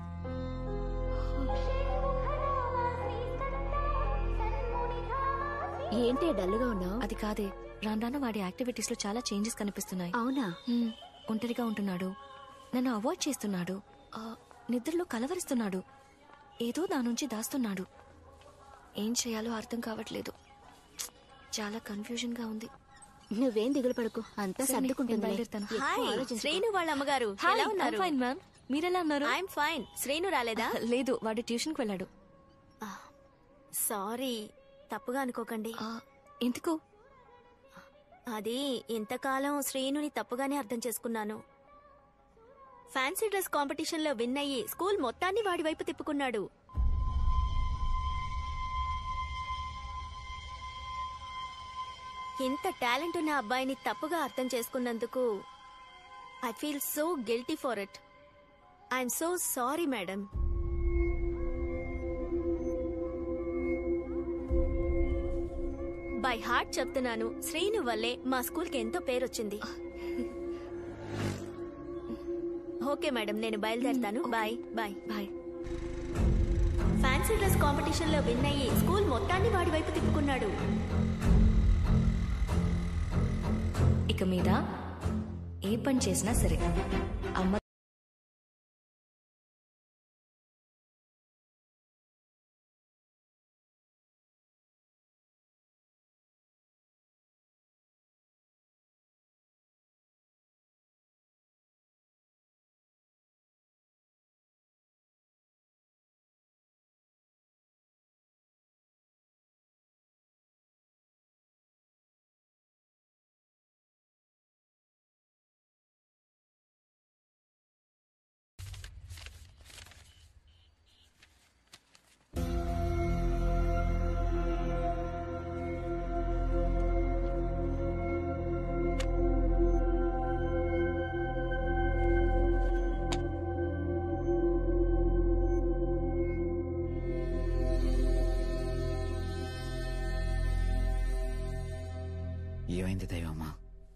Speaker 11: ఏంటి డల్గా ఉన్నావు
Speaker 3: అది కాదే రాను రాను వాడి యాక్టివిటీస్ లో చాలా చేంజెస్ కనిపిస్తున్నాయి
Speaker 11: అవునా
Speaker 3: హ్మ్, ఒంటరిగా ఉంటున్నాడు నన్ను అవాయిడ్ చేస్తున్నాడు ఆ, నిద్రలో కలవరిస్తున్నాడు ఏదో నా నుంచి దాస్తున్నాడు ఏం చేయాలో అర్థం కావట్లేదు చాలా కన్ఫ్యూజన్ గా ఉంది
Speaker 11: నువ్వేం దిగులు పడకు అంతా
Speaker 3: సరే,
Speaker 11: సర్దుకుంటుంది
Speaker 3: నేను బయలుదేరుతాను.
Speaker 11: హాయ్
Speaker 3: శ్రేణు వాళ్ళ అమ్మగారు
Speaker 11: Hi,
Speaker 3: ఎలా
Speaker 11: I'm
Speaker 3: ఉన్నారు
Speaker 11: fine,
Speaker 3: మ్యామ్ మీరెలా ఉన్నారు ఐఎమ్ ఫైన్ శ్రేణు రాలేదా లేదు వాడు ట్యూషన్ కి వెళ్ళాడు
Speaker 15: సారీ తప్పుగా అనుకోకండి
Speaker 3: ఎందుకు
Speaker 15: అది ఇంతకాలం శ్రీనుని తప్పుగానే అర్థం చేసుకున్నాను ఫ్యాన్సీ డ్రెస్ కాంపిటీషన్ లో విన్ అయ్యి స్కూల్ మొత్తాన్ని వాడి వైపు తిప్పుకున్నాడు ఇంత టాలెంట్ ఉన్న అబ్బాయిని తప్పుగా అర్థం చేసుకున్నందుకు I feel so guilty for it I'm so sorry madam by heart చెప్తున్నాను శ్రీను వల్లే మా స్కూల్కి ఎంతో పేరొచ్చింది ఓకే మేడం నేను బయలుదేరుతాను bye bye
Speaker 3: bye
Speaker 15: fancy dress competition లో విన్ అయ్యి స్కూల్ మొత్తాన్ని వాడి వైపు తిప్పుకున్నాడు
Speaker 3: ఇక మీద ఏ పని చేసినా సరే అమ్మ
Speaker 4: ఏమైంది దైవమ్మా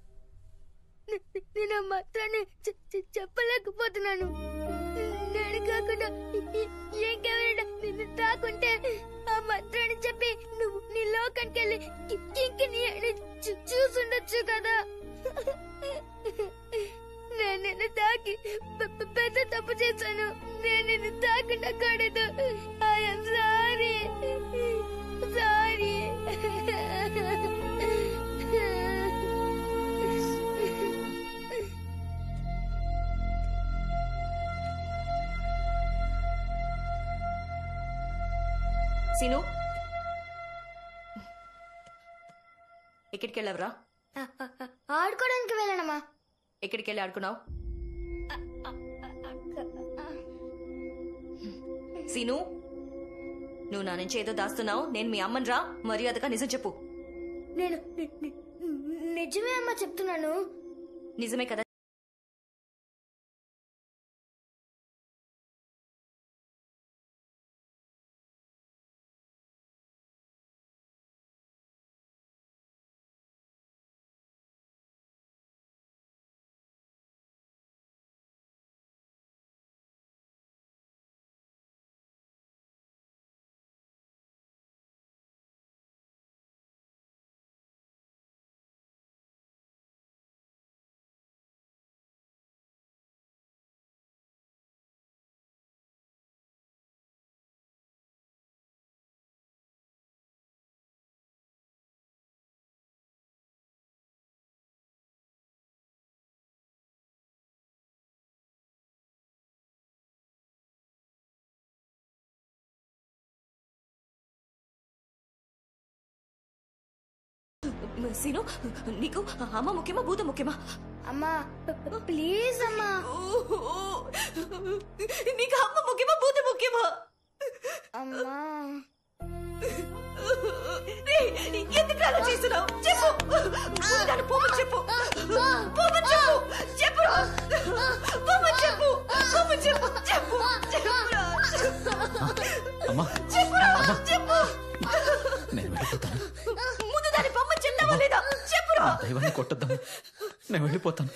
Speaker 2: నేను ఆ మాత్రాన్ని చె- చె- చెప్పలేకపోతున్నాను నేను కాకుండా ఇంకెవరైనా నిన్ను తాకుంటే ఆ మంత్రాన్ని చెప్పి నువ్వు నీ లోకానికి వెళ్ళి కింకిని అని చూ- చూసుండొచ్చు కదా నేను నిన్ను తాకి పె- పె- పెద్ద తప్పు చేశాను నేను నిన్ను తాకుండా కాడదు ఐఎమ్ సారీ సారీ
Speaker 3: సీను ఎక్కడికి వెళ్ళావురా
Speaker 2: ఆడుకోవడానికి వెళ్ళనమ్మా
Speaker 3: ఎక్కడికి వెళ్ళి ఆడుకున్నావు సీను నువ్వు నా నుంచి ఏదో దాస్తున్నావు నేను మీ అమ్మని రా మర్యాదగా నిజం చెప్పు
Speaker 2: నేను ని- ని- నిజమే అమ్మా చెప్తున్నాను
Speaker 3: నిజమే కదా సీను నీకు అమ్మ ముఖ్యమా భూత ముఖ్యమా
Speaker 2: అమ్మా ప్లీజ్ అమ్మా
Speaker 3: నీకు అమ్మ ముఖ్యమా భూత ముఖ్యమా
Speaker 2: అమ్మా
Speaker 3: ఎందుకు అలా చేస్తున్నావు చెప్పు నన్ను పోమని చెప్పు పోమని చెప్పు చెప్పు పోమని చెప్పు పోమని చెప్పు చెప్పు చెప్పురా
Speaker 7: అమ్మా
Speaker 3: చెప్పురా చెప్పు
Speaker 7: నేను వెళ్ళిపోతాను
Speaker 3: ముందు దాని బొమ్మ చెప్తావా లేదా చెప్పురా
Speaker 7: దైవాన్ని కొట్టద్దాం నేను వెళ్ళిపోతాను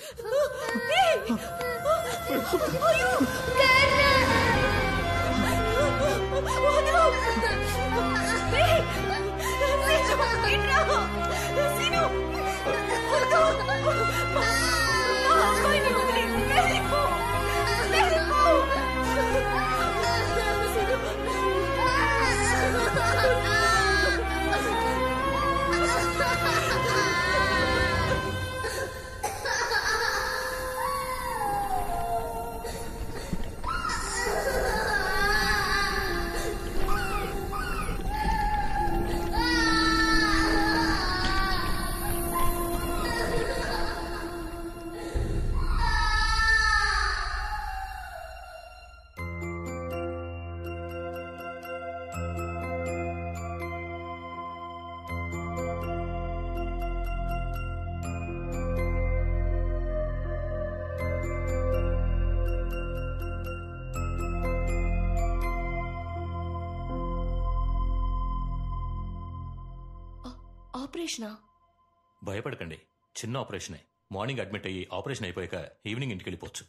Speaker 3: ఆపరేషనా
Speaker 1: భయపడకండి చిన్న ఆపరేషనే మార్నింగ్ అడ్మిట్ అయ్యి ఆపరేషన్ అయిపోయాక ఈవినింగ్ ఇంటికి వెళ్ళిపోవచ్చు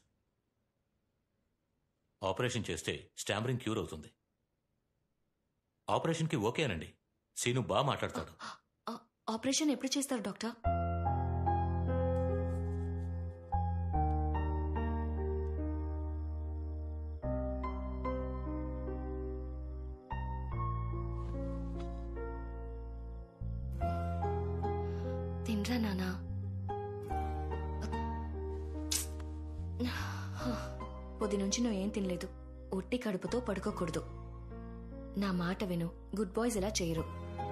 Speaker 1: ఆపరేషన్ చేస్తే స్టామరింగ్ క్యూర్ అవుతుంది ఆపరేషన్కి ఓకేనండి సీను బాగా మాట్లాడతాడు
Speaker 3: ఆపరేషన్ ఎప్పుడు చేస్తారు డాక్టర్ తినరా నానా పొద్దు నుంచి నువ్వు ఏం తినలేదు ఒట్టి కడుపుతో పడుకోకూడదు నా మాట విను గుడ్ బాయ్స్ ఇలా చేయరు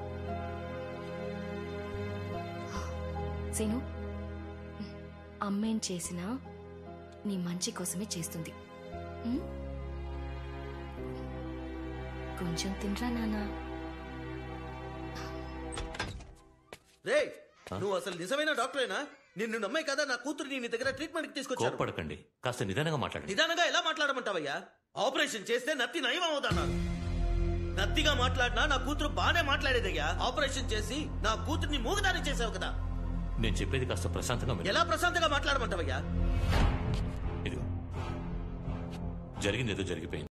Speaker 3: సీను అమ్మేం చేసినా నీ మంచి కోసమే చేస్తుంది ఉమ్? కొంచెం తినరా నానా
Speaker 8: రే నువ్వు అసలు నిజమైన డాక్టరేనా నిన్ను నమ్మే కదా నా కూతురు నీ దగ్గర ట్రీట్మెంట్ కి తీసుకొచ్చాను
Speaker 1: కోప్పడకండి కాస్త నిదానంగా మాట్లాడండి
Speaker 8: నిదానంగా ఎలా మాట్లాడమంటావయ్యా ఆపరేషన్ చేస్తే నత్తి నయం అవుతాన్నారు నత్తిగా మాట్లాడినా నా కూతురు బానే మాట్లాడేదయ్యా ఆపరేషన్ చేసి నా కూతుర్ని మూగదారి చేసావు కదా
Speaker 1: నేను చెప్పేది కాస్త ప్రశాంతంగా వినండి.
Speaker 8: ఎలా ప్రశాంతంగా మాట్లాడమంటావయ్యా
Speaker 1: ఇదిగో జరిగింది ఏదో జరిగిపోయింది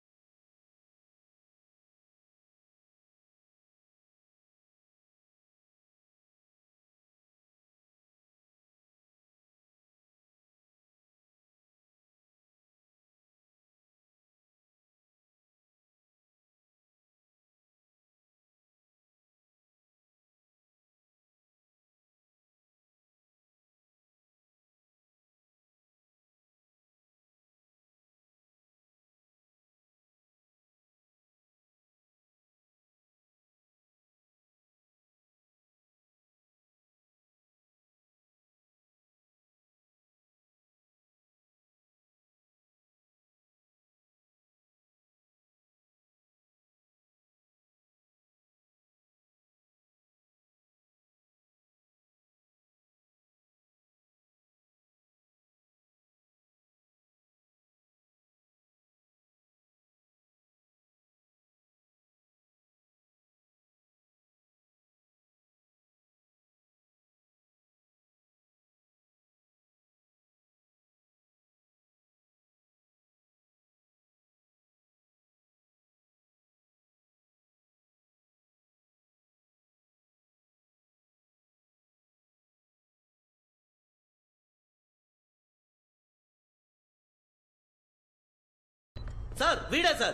Speaker 8: సార్ వీడే సార్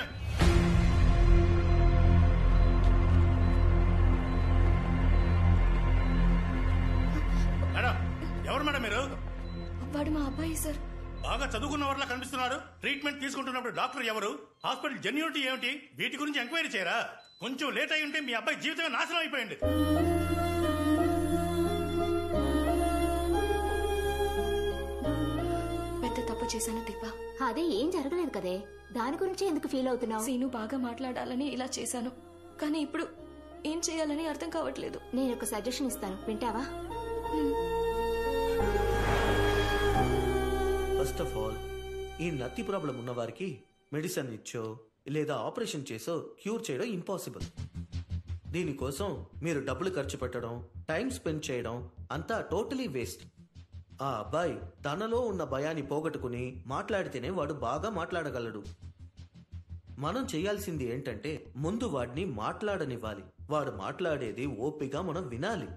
Speaker 16: మేడం ఎవరు మేడం మీరు
Speaker 3: వాడు మా అబ్బాయి సార్
Speaker 16: బాగా చదువుకున్న వాళ్ళ కనిపిస్తున్నారు ట్రీట్మెంట్ తీసుకుంటున్నప్పుడు డాక్టర్ ఎవరు హాస్పిటల్ జెన్యూనిటీ ఏమిటి వీటి గురించి ఎంక్వైరీ చేయరా కొంచెం లేట్ అయి ఉంటే మీ అబ్బాయి జీవితమే నాశనం అయిపోయింది
Speaker 3: పెద్ద తప్పు చేశాను దీపా
Speaker 10: అదే ఏం జరగలేదు కదే దాని గురించి ఎందుకు ఫీల్ అవుతున్నావు
Speaker 3: సీను బాగా మాట్లాడాలని ఇలా చేశాను కానీ ఇప్పుడు ఏం చేయాలని అర్థం కావట్లేదు
Speaker 10: నేను ఒక సజెషన్ ఇస్తాను వింటావా
Speaker 8: ఫస్ట్ ఆఫ్ ఆల్ ఈ నత్తి ప్రాబ్లం ఉన్న వారికి మెడిసిన్ ఇచ్చో లేదా ఆపరేషన్ చేసో క్యూర్ చేయడం ఇంపాసిబుల్ దీనికోసం మీరు డబ్బులు ఖర్చు పెట్టడం టైం స్పెండ్ చేయడం అంతా టోటలీ వేస్ట్ ఆ అబ్బాయి తనలో ఉన్న భయాన్ని పోగొట్టుకుని మాట్లాడితేనే వాడు బాగా మాట్లాడగలడు మనం చేయాల్సింది ఏంటంటే ముందు వాడిని మాట్లాడనివ్వాలి వాడు మాట్లాడేది ఓపిగా మనం వినాలి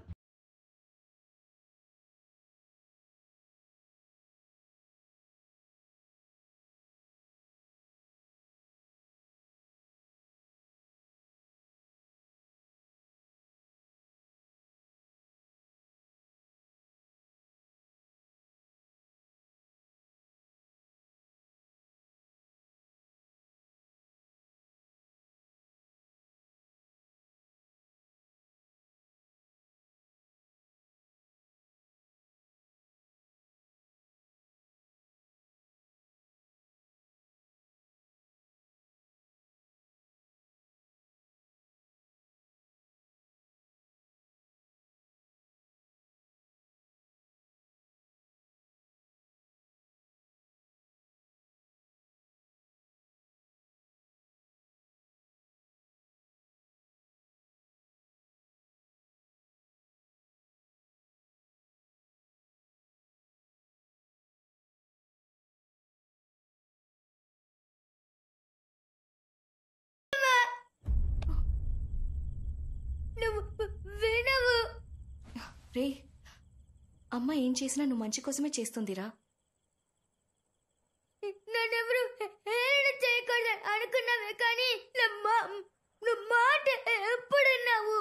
Speaker 2: నువ్వు వినవు
Speaker 3: రే అమ్మ ఏం చేసినా నువ్వు మంచి కోసమే చేస్తుందిరా
Speaker 2: నన్నెవరు హేళన చేయకూడదు అనుకున్నావే కానీ నా మా- నువ్వు మాట ఎప్పుడున్నావు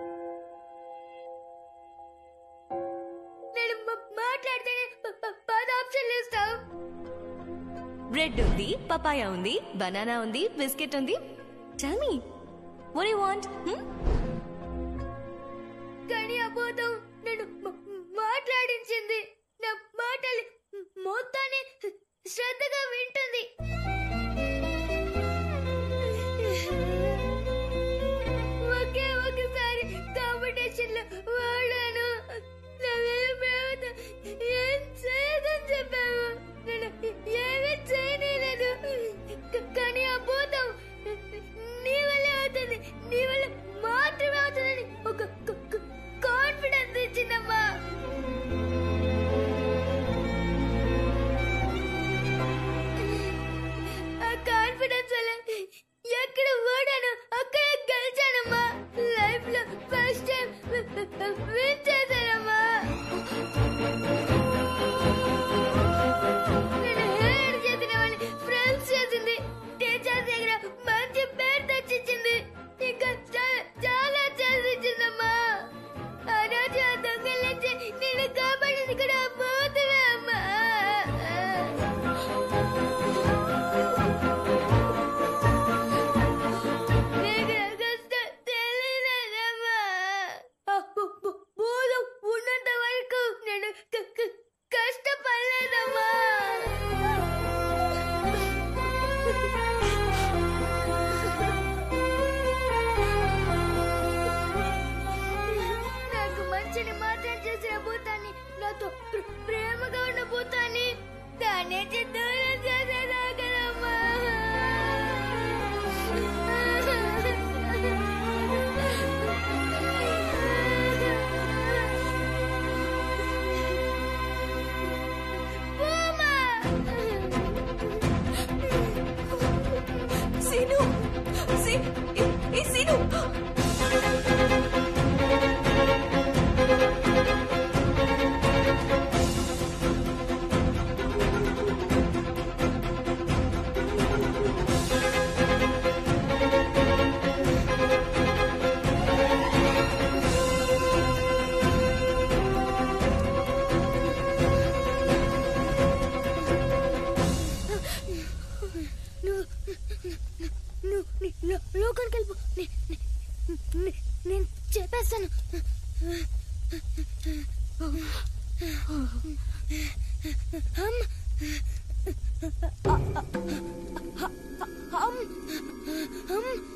Speaker 2: నేను మా- మాట్లాడితేనే ప- ప- పది ఆప్షన్లు ఇస్తావు
Speaker 3: బ్రెడ్ ఉంది పపాయా ఉంది బనానా ఉంది బిస్కెట్ ఉంది tell me what you want
Speaker 2: కానీ అబోధం నేను మ- మాట్లాడించింది నా మాటలు మొత్తాన్ని శ్రద్ధగా వింటుంది ఒకే ఒకసారి కాంపిటీషన్ లో వాడాను నా మీద ప్రేమతో ఏం చేయదని చెప్పావు నేను ఏమీ చేయలేదు కానీ అబోధం నీ వల్లే అవుతుంది నీ వల్ల మాత్రమే అవుతుందని ఒక కాన్ఫిడెన్స్ ఇచ్చిందమ్మా ఆ కాన్ఫిడెన్స్ వల్ల ఎక్కడ ఓడాను అక్కడ గెలిచానమ్మా లైఫ్ లో ఫస్ట్ టైం విన్ చేశానమ్మా నేను హేడ్ చేసిన వాళ్ళని ఫ్రెండ్స్ చేసింది టీచర్ దగ్గర మంచి పేరు తెచ్చిచ్చింది ఇంకా చాలా చాలా చేసిచ్చిందమ్మా ఆ రోజు ఆ దొంగల నుంచి నేను కాపాడింది కూడా పోతున్నా అమ్మా నీకు నా కష్టం తెలియలేదమ్మా ఆ బు- బు- బోధం ఉన్నంత వరకు నేను క- క- కష్టపడలేదమ్మా నాకు మంచిని మాత్రం చేసిన భూతాన్ని నాతో ప్ర- ప్రేమగా ఉన్న భూతాన్ని దాన్ని దూరం చేసేదా కదమ్మా
Speaker 3: సీను సీ ఏ- ఏ సీను
Speaker 2: నువ్వు నువ్వు నీ- లో- లోకానికి వెళ్ళిపో నే- నే- నే- నేను చెప్పేస్తాను అమ్మ అమ్మ అమ్మ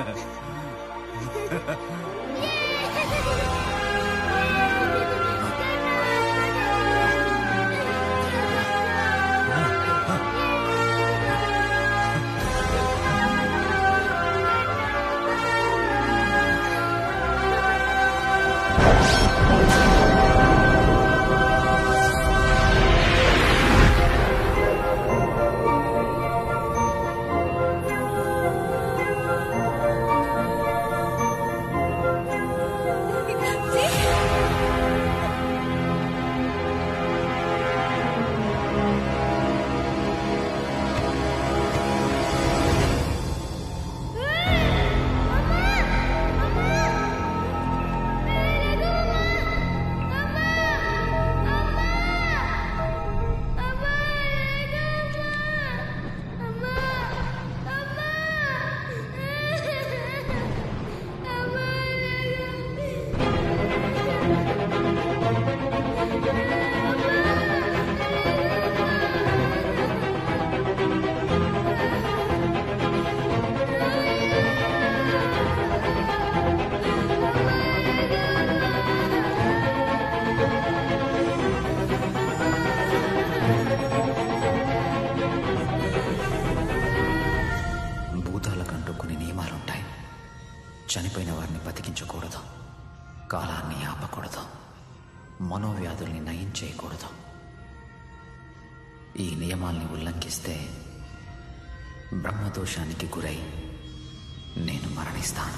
Speaker 4: భూతాలకంటూ కొన్ని నియమాలుంటాయి చనిపోయిన వారిని బతికించకూడదు కాలాన్ని ఆపకూడదు మనోవ్యాధుల్ని నయం చేయకూడదు ఈ నియమాల్ని ఉల్లంఘిస్తే బ్రహ్మదోషానికి గురై నేను మరణిస్తాను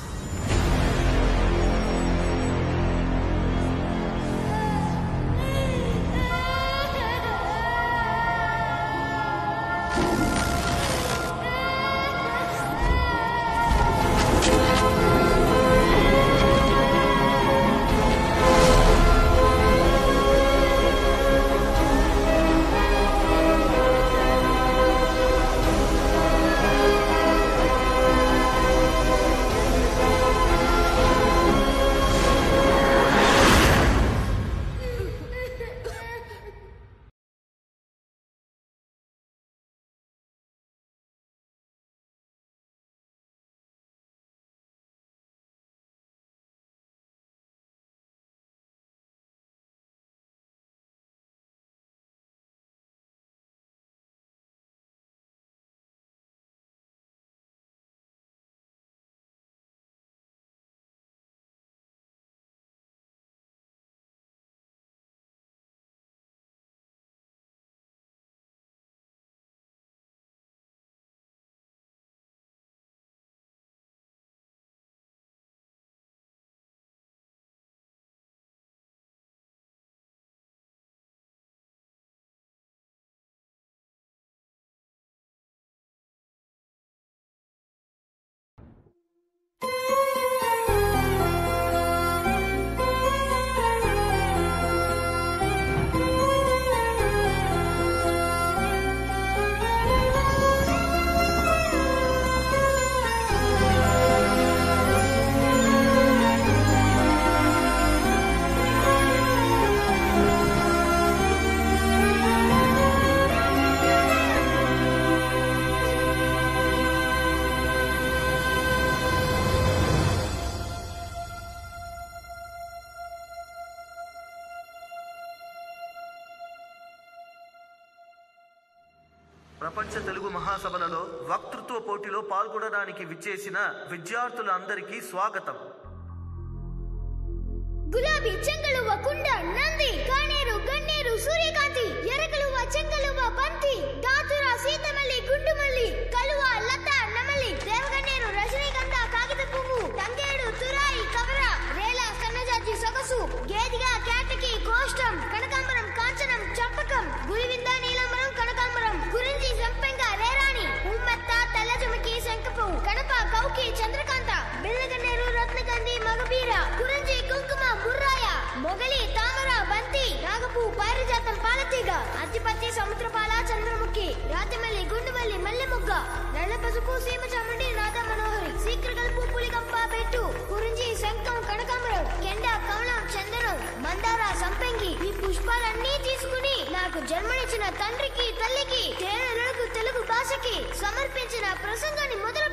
Speaker 8: ప్రపంచ తెలుగు మహాసభలలో వక్తృత్వ పోటీలో పాల్గొనడానికి విచ్చేసిన విద్యార్థులందరికీ స్వాగతం
Speaker 2: గులాబీ చెంగలువ కుండ నంది కానేరు గన్నేరు సూర్యకాంతి ఎరకలువ చెంగలువ బంతి దాతుర సీతమల్లి గుండుమల్లి కలువ లత నమలి దేవగన్నేరు రజనీగంధ కాగిత పువ్వు తంగేడు తురాయి కవర రేల సన్నజాజి సొగసు గేదిగా కేటకి కోష్టం కనకాంబరం కాంచనం చంపకం గురివింద నీలంబరం కనకాంబరం గురించి సంపెంగ రేరాణి ఉమ్మెత్త తెల్లజుమికి శంఖపు కడప కౌకి చంద్రకాంత బిల్లగన్నేరు రత్నగంధి మగబీర గురించి కుంకుమ ముర్రాయ మొగలి తామర బంతి నాగపు పారిజాతం పాలతీగ అతిపత్తి సముద్రపాల చంద్రముఖి రాతిమల్లి గుండుమల్లి మల్లె ముగ్గ నల్ల పసుపు సీమ చాముండి నాద మనోహరి శీక్రగల్పు పులిగంప పెట్టు గురించి శంఖం కనకాంబరం కెండ కమలం చందనం మందార సంపెంగి ఈ పుష్పాలన్నీ తీసుకుని నాకు జన్మనిచ్చిన తండ్రికి తల్లికి తేనెలకు తెలుగు భాషకి సమర్పించిన ప్రసంగాన్ని మొదలు